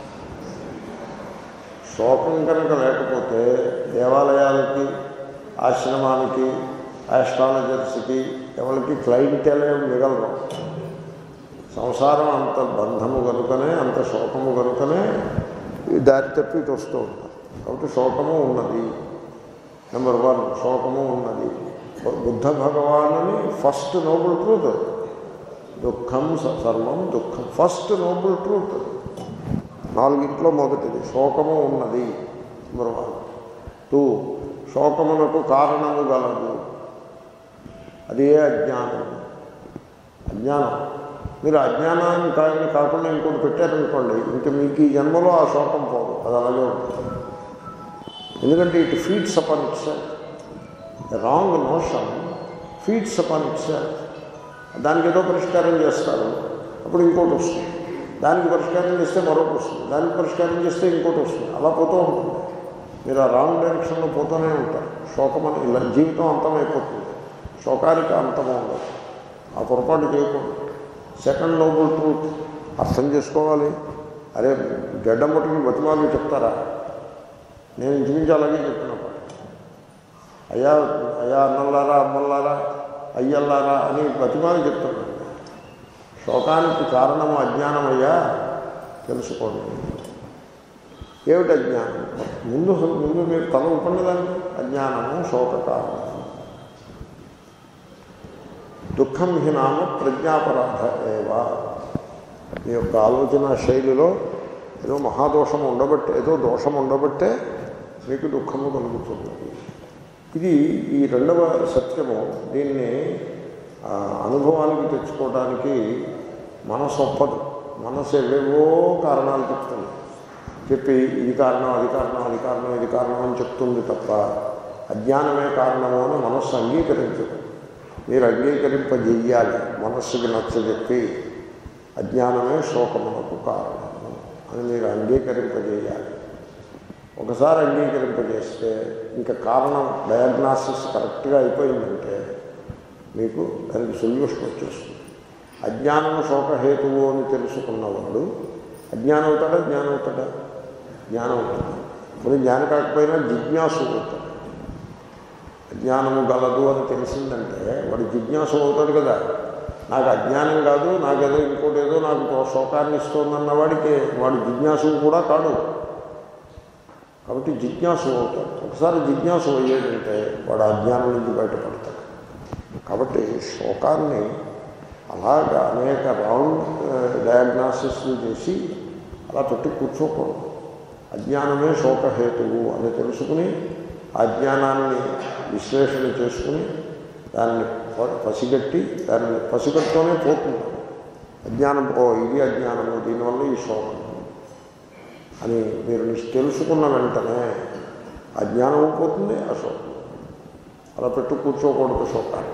Speaker 1: శోకం కనుక లేకపోతే దేవాలయాలకి ఆశ్రమానికి ఆస్ట్రాలజర్స్కి ఎవరికి క్లయింటెలే మిగలరు సంసారం అంత బంధము కనుకనే అంత శోకము కనుకనే ఈ దారి తప్పి ఇటు వస్తూ ఉంటారు కాబట్టి శోకము ఉన్నది నెంబర్ వన్ శోకము ఉన్నది బుద్ధ భగవానుని ఫస్ట్ నోబుల్ ట్రూత్ దుఃఖం స- సర్వం దుఃఖం ఫస్ట్ నోబుల్ ట్రూత్ నాలుగింట్లో మొదటిది శోకము ఉన్నది నెంబర్ వన్ టూ శోకమునకు కారణము గలదు అదే అజ్ఞానం అజ్ఞానం మీరు అజ్ఞానాన్ని కా- కాకుండా ఇంకోటి పెట్టారనుకోండి ఇంక మీకు ఈ జన్మలో ఆ శోకం పోదు అది అలాగే ఉంటుంది ఎందుకంటే it feeds upon itself wrong notion feeds upon itself దానికి ఏదో పరిష్కారం చేస్తారు అప్పుడు ఇంకోటి వస్తుంది దానికి పరిష్కారం చేస్తే మరొకటి వస్తుంది దానికి పరిష్కారం చేస్తే ఇంకోటి వస్తుంది అలా పోతూ ఉంటుంది మీరు ఆ రాంగ్ డైరెక్షన్లో పోతూనే ఉంటారు శోకం అని ఇలా జీవితం అంతమైపోతుంది శోకానికి అంతము ఉండదు ఆ పొరపాటు చేయకూడదు సెకండ్ నోబుల్ ట్రూత్ అర్థం చేసుకోవాలి అరే గడ్డం పట్టుకుని బతిమాలు చెప్తారా నేను ఇంచుమించు అలాగే చెప్తున్నప్పుడు అయ్యా అయ్యా అన్నల్లారా అమ్మల్లారా అయ్యల్లారా అని బతిమాలు చెప్తున్నాను శోకానికి కారణము అజ్ఞానమయ్యా తెలుసుకోండి ఏమిటి అజ్ఞానం ముందు ముందు మీరు తల ఉపన్నదానికి అజ్ఞానము శోక కారణము దుఃఖం హి నామ ప్రజ్ఞాపరాధ ఏవా మీ యొక్క ఆలోచన శైలిలో ఏదో మహాదోషం ఉండబట్టే ఏదో దోషం ఉండబట్టే మీకు దుఃఖము కలుగుతుంది ఇది ఈ రెండవ సత్యము దీన్ని ఆ, అనుభవానికి తెచ్చుకోవడానికి మనసు ఒప్పదు మనసు ఏవేవో కారణాలు చెప్తుంది చెప్పి ఇది కారణం అది కారణం అది కారణం ఇది కారణం అని చెప్తుంది తప్ప అజ్ఞానమే కారణము అని మనస్సు అంగీకరించదు మీరు అంగీకరింపజేయాలి మనస్సుకి నచ్చజెప్పి అజ్ఞానమే శోకమునకు కారణము అని మీరు అంగీకరింపజేయాలి ఒకసారి అంగీకరింపజేస్తే ఇంకా కారణం డయాగ్నాసిస్ కరెక్ట్గా అయిపోయిందంటే మీకు దానికి సొల్యూషన్ వచ్చేస్తుంది అజ్ఞానం శోకహేతువు అని తెలుసుకున్నవాడు అజ్ఞానం అవుతాడా జ్ఞానం అవుతాడా జ్ఞానం అవుతాడు మరి జ్ఞానం కాకపోయినా జిజ్ఞాసు అవుతాడు అజ్ఞానము గలదు అని తెలిసిందంటే వాడు జిజ్ఞాసు అవుతాడు కదా నాకు అజ్ఞానం కాదు నాకేదో ఇంకోటి ఏదో నాకు శోకాన్ని ఇస్తుందన్న వాడికి వాడు జిజ్ఞాసు కూడా కాడు కాబట్టి జిజ్ఞాసు అవుతాడు ఒకసారి జిజ్ఞాసు అయ్యేటంటే వాడు అజ్ఞానం నుంచి బయటపడతాడు కాబట్టి శోకాన్ని అలాగా అనేక రాంగ్ డయాగ్నాసిస్లు చేసి అలా పెట్టి కూర్చోకూడదు అజ్ఞానమే శోకహేతువు అని తెలుసుకుని ఆ అజ్ఞానాన్ని విశ్లేషణ చేసుకుని దాన్ని ప- పసిగట్టి దాన్ని పసిగట్టుతోనే పోతుంది అజ్ఞానం ఓ ఇది అజ్ఞానము దీనివల్ల ఈ శోకం అని మీరు నిస్- తెలుసుకున్న వెంటనే అజ్ఞానం పోతుంది అశోకం అలా పెట్టు కూర్చోకూడదు శోకాన్ని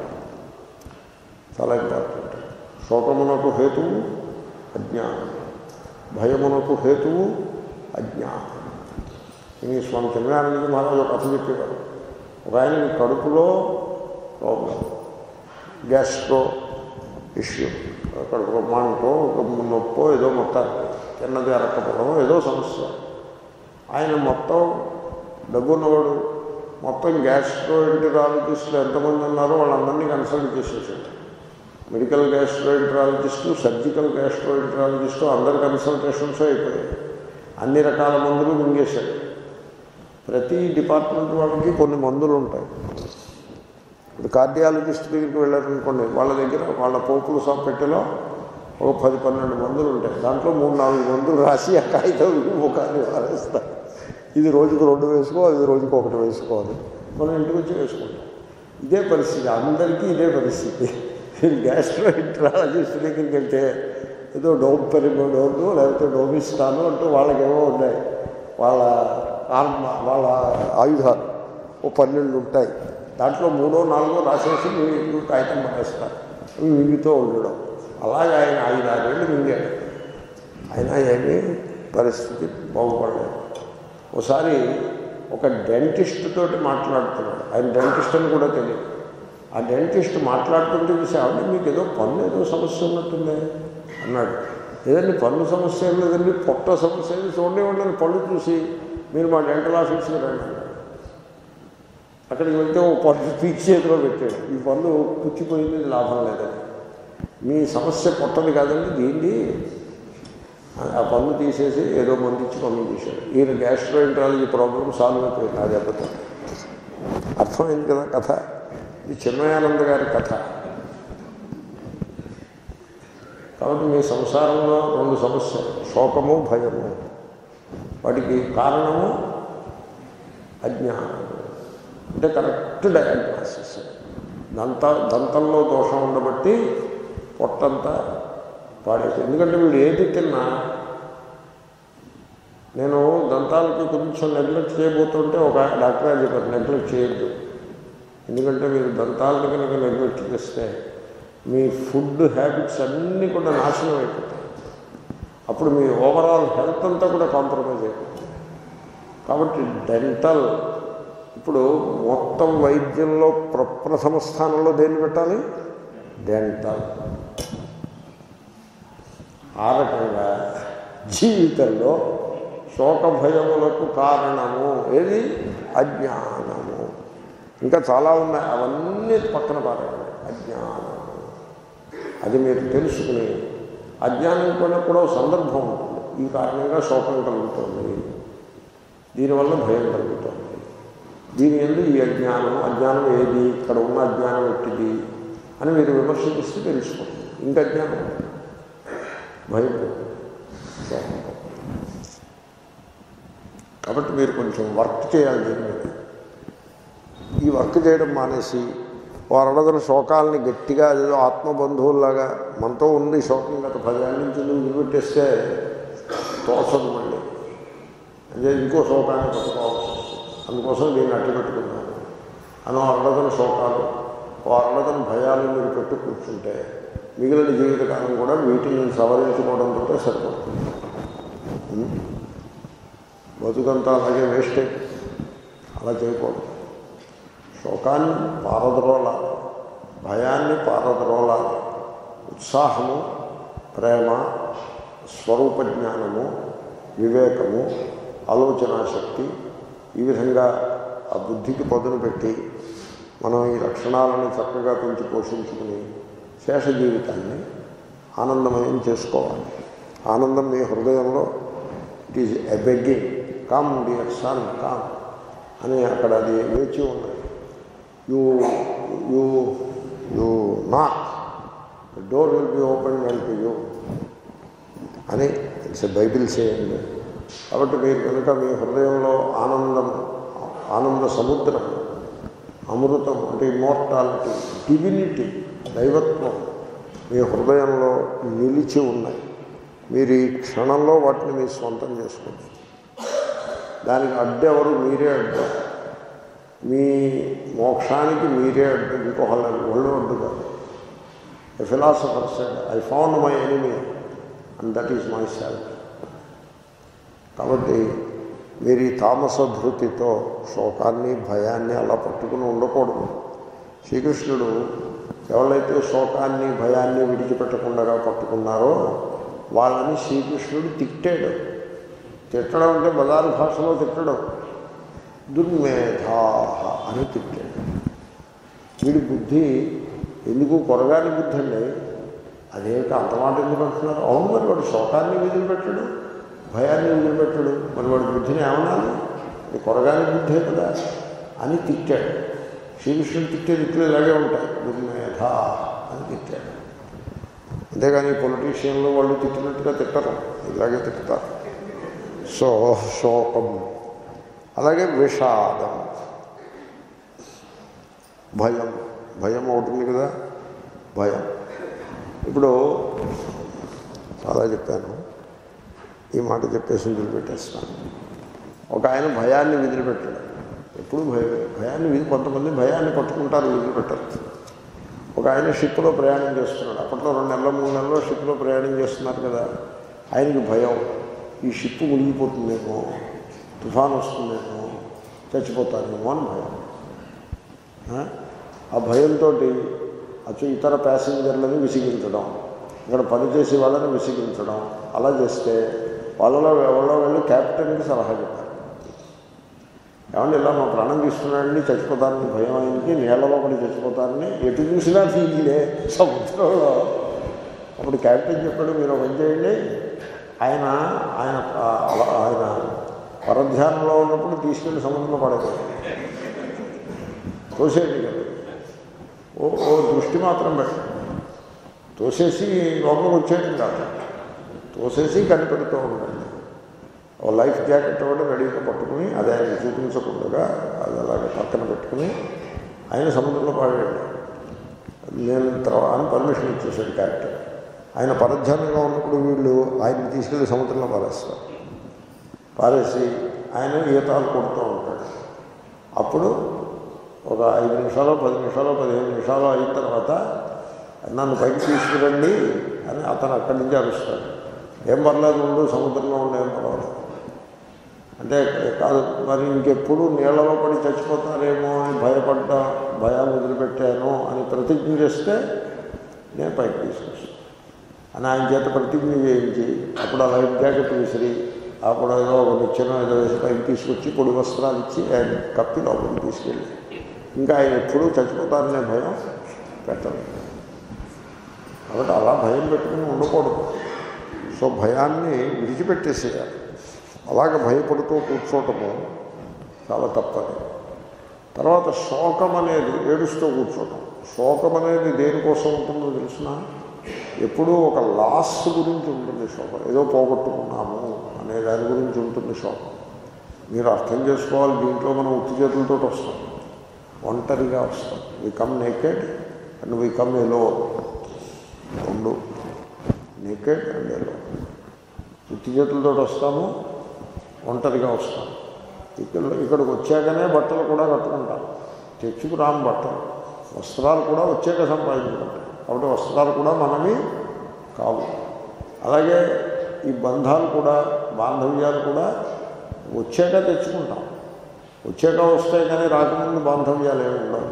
Speaker 1: చాలా ఇంపార్టెంట్ శోకమునకు హేతువు అజ్ఞానం భయమునకు హేతువు అజ్ఞానం ఇది స్వామి చంద్రానంద మహారాజు ఒక కథ చెప్పేవారు ఒక ఆయన కడుపులో ప్రాబ్లం గ్యాస్ట్రో ఇష్యూ కడుపులో మంటో ఒక నొప్పో ఏదో మొత్తానికి తిన్నది అరకపోవడం ఏదో సమస్య ఆయన మొత్తం డబ్బున్నవాడు మొత్తం గ్యాస్ట్రోఎంటరాలజిస్టులు ఎంతమంది ఉన్నారో వాళ్ళందరినీ కన్సల్ట్ చేసేసాడు మెడికల్ గ్యాస్ట్రోఎంటరాలజిస్టు సర్జికల్ గ్యాస్ట్రోఎంటరాలజిస్టు అందరి కన్సల్టేషన్స్ అయిపోయాయి అన్ని రకాల మందులు మింగేశాడు ప్రతి డిపార్ట్మెంట్ వాళ్ళకి కొన్ని మందులు ఉంటాయి ఇప్పుడు కార్డియాలజిస్ట్ దగ్గరికి వెళ్ళారనుకోండి వాళ్ళ దగ్గర వాళ్ళ పోపుల షాప్ పెట్టెలో ఒక పది పన్నెండు మందులు ఉంటాయి దాంట్లో మూడు నాలుగు మందులు రాసి ఆ కాగితం ముఖాన్ని వారేస్తారు ఇది రోజుకు రెండు వేసుకో ఇది రోజుకు ఒకటి వేసుకోవాలి మనం ఇంటికి వచ్చి వేసుకుంటాం ఇదే పరిస్థితి అందరికీ ఇదే పరిస్థితి గ్యాస్ట్రో ఇంట్రాలజిస్ట్ దగ్గరికి వెళ్తే ఏదో డోమ్ పెరిగోడోను లేకపోతే డోమిస్తాను అంటూ వాళ్ళకేమో ఉన్నాయి వాళ్ళ ఆర్మ వాళ్ళ ఆయుధాలు ఓ పన్నెండు ఉంటాయి దాంట్లో మూడో నాలుగో రాసేసి మీరు కాగితం పడేస్తారు అవి మింగితో ఉండడం అలాగే ఆయన ఐదు ఆరేళ్ళు మింగాడు అయినా ఏమీ పరిస్థితి బాగుపడలేదు ఒకసారి ఒక డెంటిస్ట్ తోటి మాట్లాడుతున్నాడు ఆయన డెంటిస్ట్ అని కూడా తెలియదు ఆ డెంటిస్ట్ మాట్లాడుతుంటే చూసి ఆవిడ మీకు ఏదో పన్ను ఏదో సమస్య ఉన్నట్టుందే అన్నాడు లేదండి పన్ను సమస్య ఏం లేదండి పొట్ట సమస్య ఏది చూడండి వాళ్ళని పళ్ళు చూసి మీరు మా డెంటల్ ఆఫీస్కి రండి అన్నాడు. అక్కడికి వెళ్తే ఓ పన్ను పీక్ చేతిలో పెట్టాడు ఈ పన్ను పుచ్చిపోయింది ఇది లాభం లేదని మీ సమస్య పొట్టది కాదండి దీన్ని ఆ పన్ను తీసేసి ఏదో మందించి పంపించేశాడు ఈయన గ్యాస్ట్రోఎంట్రాలజీ ప్రాబ్లం సాల్వ్ అయిపోయింది ఆ దెబ్బతో అర్థమైంది కదా కథ ఇది చిన్మయానంద గారి కథ కాబట్టి మీ సంసారంలో రెండు సమస్యలు శోకము భయము వాటికి కారణము అజ్ఞానము అంటే కరెక్ట్ డయాగ్నాసిస్ దంత దంతంలో దోషం ఉండబట్టి పొట్టంతా పాడైపోయింది ఎందుకంటే వీడు ఏది తిన్నా నేను దంతాలకి కొంచెం నెగ్లెక్ట్ చేయబోతుంటే ఒక డాక్టర్ గారు చెప్పారు నెగ్లెక్ట్ చేయొద్దు ఎందుకంటే మీరు దంతాలను కనుక నెగ్లెక్ట్ చేస్తే మీ ఫుడ్ హ్యాబిట్స్ అన్నీ కూడా నాశనం అయిపోతాయి అప్పుడు మీ ఓవరాల్ హెల్త్ అంతా కూడా కాంప్రమైజ్ అయిపోతుంది కాబట్టి డెంటల్ ఇప్పుడు మొత్తం వైద్యంలో ప్రప్రథమ స్థానంలో దేన్ని పెట్టాలి డెంటల్ ఆ రకంగా జీవితంలో శోక భయములకు కారణము ఏది అజ్ఞానము ఇంకా చాలా ఉన్నాయి అవన్నీ పక్కన పారండి అజ్ఞానము అది మీరు తెలుసుకుని అజ్ఞానం కూడా కూడా ఒక సందర్భం ఉంటుంది ఈ కారణంగా శోకం కలుగుతుంది దీనివల్ల భయం కలుగుతుంది దీని ఎందు ఈ అజ్ఞానం అజ్ఞానం ఏది ఇక్కడ ఉన్న అజ్ఞానం ఎట్టిది అని మీరు విమర్శిస్తే తెలుసుకోండి ఇంకా అజ్ఞానం భయం శోకం కాబట్టి మీరు కొంచెం వర్క్ చేయాలి దీని మీద ఈ వర్క్ చేయడం మానేసి వారడగల శోకాలని గట్టిగా ఏదో ఆత్మబంధువుల్లాగా మనతో ఉంది శోకం గత పదేళ్ళ నుంచి నువ్వు నిలబెట్టేస్తే తోచదు మళ్ళీ అంటే ఇంకో శోకాన్ని పట్టుకోవాల్సి వస్తుంది అందుకోసం దీన్ని అడ్డు పెట్టుకున్నాను అనో అరడగల శోకాలు ఓ అరడగల భయాలు మీరు పెట్టు కూర్చుంటే మిగిలిన జీవితకాలం కూడా వీటిని సవరించుకోవడంతో సరిపడుతుంది ఉం? బతుకంతా అలాగే వేస్ట్ అయిపోతుంది అలా చేయకూడదు శోకాన్ని పారద్రోలాలి భయాన్ని పారద్రోలాలి ఉత్సాహము ప్రేమ స్వరూప జ్ఞానము వివేకము ఆలోచనా శక్తి ఈ విధంగా ఆ బుద్ధికి పదును పెట్టి మనం ఈ లక్షణాలను చక్కగా పెంచి పోషించుకుని శేష జీవితాన్ని ఆనందమయం చేసుకోవాలి ఆనందం మీ హృదయంలో it is a begging come dear son come అని అక్కడ అది వేచి ఉన్నది you you you knock door will be open well to you అని ఇట్స్ బైబిల్ చేయండి కాబట్టి మీరు కనుక మీ హృదయంలో ఆనందం ఆనంద సముద్రం అమృతం అంటే ఇమోర్టాలిటీ డివినిటీ దైవత్వం మీ హృదయంలో నిలిచి ఉన్నాయి మీరు ఈ క్షణంలో వాటిని మీ స్వంతం చేసుకోండి దానికి అడ్డెవరు మీరే అడ్డు మీ మోక్షానికి మీరే అడ్డు ఇంకొకళ్ళ ఒళ్ళు అడ్డు కాదు a philosopher said I found my enemy and that is myself కాబట్టి మీరు ఈ తామస ధృతితో శోకాన్ని భయాన్ని అలా పట్టుకుని ఉండకూడదు శ్రీకృష్ణుడు ఎవరైతే శోకాన్ని భయాన్ని విడిచిపెట్టకుండా పట్టుకున్నారో వాళ్ళని శ్రీకృష్ణుడు తిట్టాడు తిట్టడం అంటే బజారు భాషలో తిట్టడం దుర్మేధా అని తిట్టాడు వీడి బుద్ధి ఎందుకు కొరగాని బుద్ధి అండి అదేమిటి అంత మాట ఎందుకు అంటున్నారు అవును మరి వాడు శోకాన్ని వదిలిపెట్టడు భయాన్ని వదిలిపెట్టడు మరి వాడి బుద్ధిని ఏమనాలి ఇది కొరగాని బుద్ధే కదా అని తిట్టాడు శ్రీకృష్ణుడు తిట్టే తిట్లు ఇలాగే ఉంటాయి దుర్మేధ అని తిట్టాడు అంతేగాని పొలిటీషియన్లు వాళ్ళు తిట్టినట్టుగా తిట్టరు ఇలాగే తిట్టుతారు సో శోకం అలాగే విషాదం భయం భయం అవుతుంది కదా భయం ఇప్పుడు చాలా చెప్పాను ఈ మాట చెప్పేసి వదిలిపెట్టేస్తాను ఒక ఆయన భయాన్ని వదిలిపెట్టాడు ఎప్పుడు భయం భయాన్ని విధి కొంతమంది భయాన్ని పట్టుకుంటారు వదిలిపెట్టారు ఒక ఆయన షిప్లో ప్రయాణం చేస్తున్నాడు అప్పట్లో రెండు నెలల మూడు నెలల్లో షిప్లో ప్రయాణం చేస్తున్నారు కదా ఆయనకి భయం ఈ షిప్ మునిగిపోతుందేమో తుఫాన్ వస్తుందేమో చచ్చిపోతానేమో అని భయం ఆ? ఆ భయంతో అచ్చు ఇతర ప్యాసింజర్లని విసిగించడం ఇక్కడ పనిచేసే వాళ్ళని విసిగించడం అలా చేస్తే వాళ్ళలో ఎవరో వెళ్ళి క్యాప్టెన్కి సలహా చెప్పారు ఏమంటే ఇలా మా ప్రాణం తీసుకున్నాడని చచ్చిపోతానని భయం ఆయనకి నీళ్ళలో పడి చచ్చిపోతానని ఎటు చూసినా ఫీలే సముద్రంలో అప్పుడు క్యాప్టెన్ చెప్పాడు మీరు ఒక పని చేయండి ఆయన ఆయన ఆ, అలా ఆయన పరధ్యానంలో ఉన్నప్పుడు తీసుకెళ్లి సముద్రంలో పడేది తోసేయండి కదా ఓ ఓ దృష్టి మాత్రం పెట్టండి తోసేసి లోపలికి వచ్చేయడం కాదు తోసేసి కనిపెడుతూ ఉండండి ఓ లైఫ్ జాకెట్ ఒకటి రెడీగా పట్టుకుని అది ఆయన చూపించకుండా అది అలాగే పక్కన పెట్టుకుని ఆయన సముద్రంలో పాడాడు నేను తర్వాత అని పర్మిషన్ ఇచ్చేసాడు క్యారెక్టర్ ఆయన పరధ్యానంగా ఉన్నప్పుడు వీళ్ళు ఆయన్ని తీసుకెళ్ళి సముద్రంలో పారేస్తారు పారేసి ఆయన ఈతాలు కొడుతూ ఉంటాడు అప్పుడు ఒక ఐదు నిమిషాలు పది నిమిషాలు పదిహేను నిమిషాలు అయిన తర్వాత నన్ను పైకి తీసుకురండి అని అతను అక్కడి నుంచి అరుస్తాడు ఏం పర్లేదు ఉండు సముద్రంలో ఉండే ఏం పర్వాలేదు అంటే కాదు మరి ఇంకెప్పుడు నీళ్ళలో పడి చచ్చిపోతారేమో అని భయపడ్డా భయాన్ని వదిలిపెట్టాను అని ప్రతిజ్ఞ చేస్తే నేను పైకి తీసుకొస్తాను అని ఆయన చేత ప్రతిజ్ఞ చేయించి అప్పుడు ఆ లైఫ్ జాకెట్ విసిరి అప్పుడు ఏదో ఒక నిచ్చెన ఏదో వేసి పైకి తీసుకొచ్చి పొడి వస్త్రాలు ఇచ్చి ఆయన కప్పి లోపలికి తీసుకెళ్ళి ఇంకా ఆయన ఎప్పుడూ చచ్చిపోతారనే భయం పెట్టదు కాబట్టి అలా భయం పెట్టుకుని ఉండకూడదు సో భయాన్ని విడిచిపెట్టేసేయాలి అలాగే భయపడుతూ కూర్చోవటము చాలా తప్పది తర్వాత శోకం అనేది ఏడుస్తూ కూర్చోవటం శోకం అనేది దేనికోసం ఉంటుందో తెలిసిన ఎప్పుడూ ఒక లాస్ గురించి ఉంటుంది శోకం ఏదో పోగొట్టుకున్నాము అనే దాని గురించి ఉంటుంది శోకం మీరు అర్థం చేసుకోవాలి దీంట్లో మనం ఉత్తి చేతులతో వస్తాం ఒంటరిగా వస్తాం we come naked and we come alone రెండు నేకెడ్ అండ్ ఎలో ఉత్తి చేతులతో వస్తాము ఒంటరిగా వస్తాం ఇక్కడ ఇక్కడికి వచ్చాకనే బట్టలు కూడా కట్టుకుంటాం తెచ్చుకు రాము బట్టలు వస్త్రాలు కూడా వచ్చాక సంపాదించుకుంటాం కాబట్టి వస్త్రాలు కూడా మనవి కావు అలాగే ఈ బంధాలు కూడా బాంధవ్యాలు కూడా వచ్చాక తెచ్చుకుంటాం వచ్చాక వస్తాయి కానీ రాకముందు బాంధవ్యాలు ఏమి ఉండవు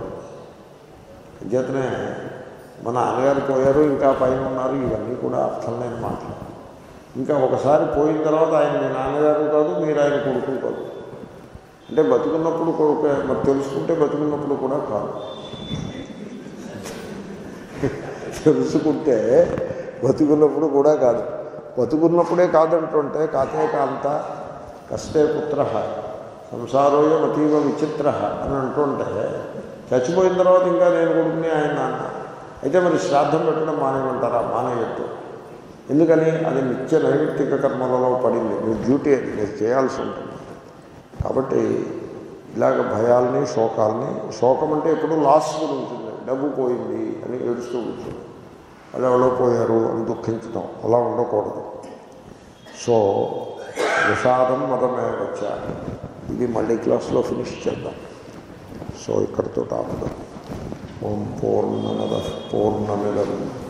Speaker 1: చేతనే మన నాన్నగారు పోయారు ఇంకా పైన ఉన్నారు ఇవన్నీ కూడా అర్థం లేని మాటలు ఇంకా ఒకసారి పోయిన తర్వాత ఆయన మీ నాన్నగారు కాదు మీరు ఆయన కొడుకు కాదు అంటే బతుకున్నప్పుడు కొడుకు మరి తెలుసుకుంటే బతుకున్నప్పుడు కూడా కాదు తెలుసుకుంటే బతుకున్నప్పుడు కూడా కాదు బతుకున్నప్పుడే కాదంటుంటే కాతే కాంత కష్టే పుత్ర సంసారోయం అతీవ విచిత్ర అని అంటుంటే చచ్చిపోయిన తర్వాత ఇంకా నేను కొడుకుని ఆయన నాన్న అయితే మరి శ్రాద్ధం పెట్టడం మానేయమంటారా మానేయట్టు ఎందుకని అది నిత్య నైమిత్తిక కర్మలలో పడింది మీ డ్యూటీ అది మీరు చేయాల్సి ఉంటుంది కాబట్టి ఇలాగ భయాల్ని శోకాల్ని శోకం అంటే ఎప్పుడు లాస్ గురించి డబ్బు పోయింది అని ఏడుస్తూ కూర్చుంది వాళ్ళు ఎవరో పోయారు అని దుఃఖించడం అలా ఉండకూడదు సో విషాదం మతమే వచ్చా ఇది మళ్ళీ క్లాస్లో ఫినిష్ చేద్దాం సో ఇక్కడితో ఆపుదాం ఓం పూర్ణమద పూర్ణమిదం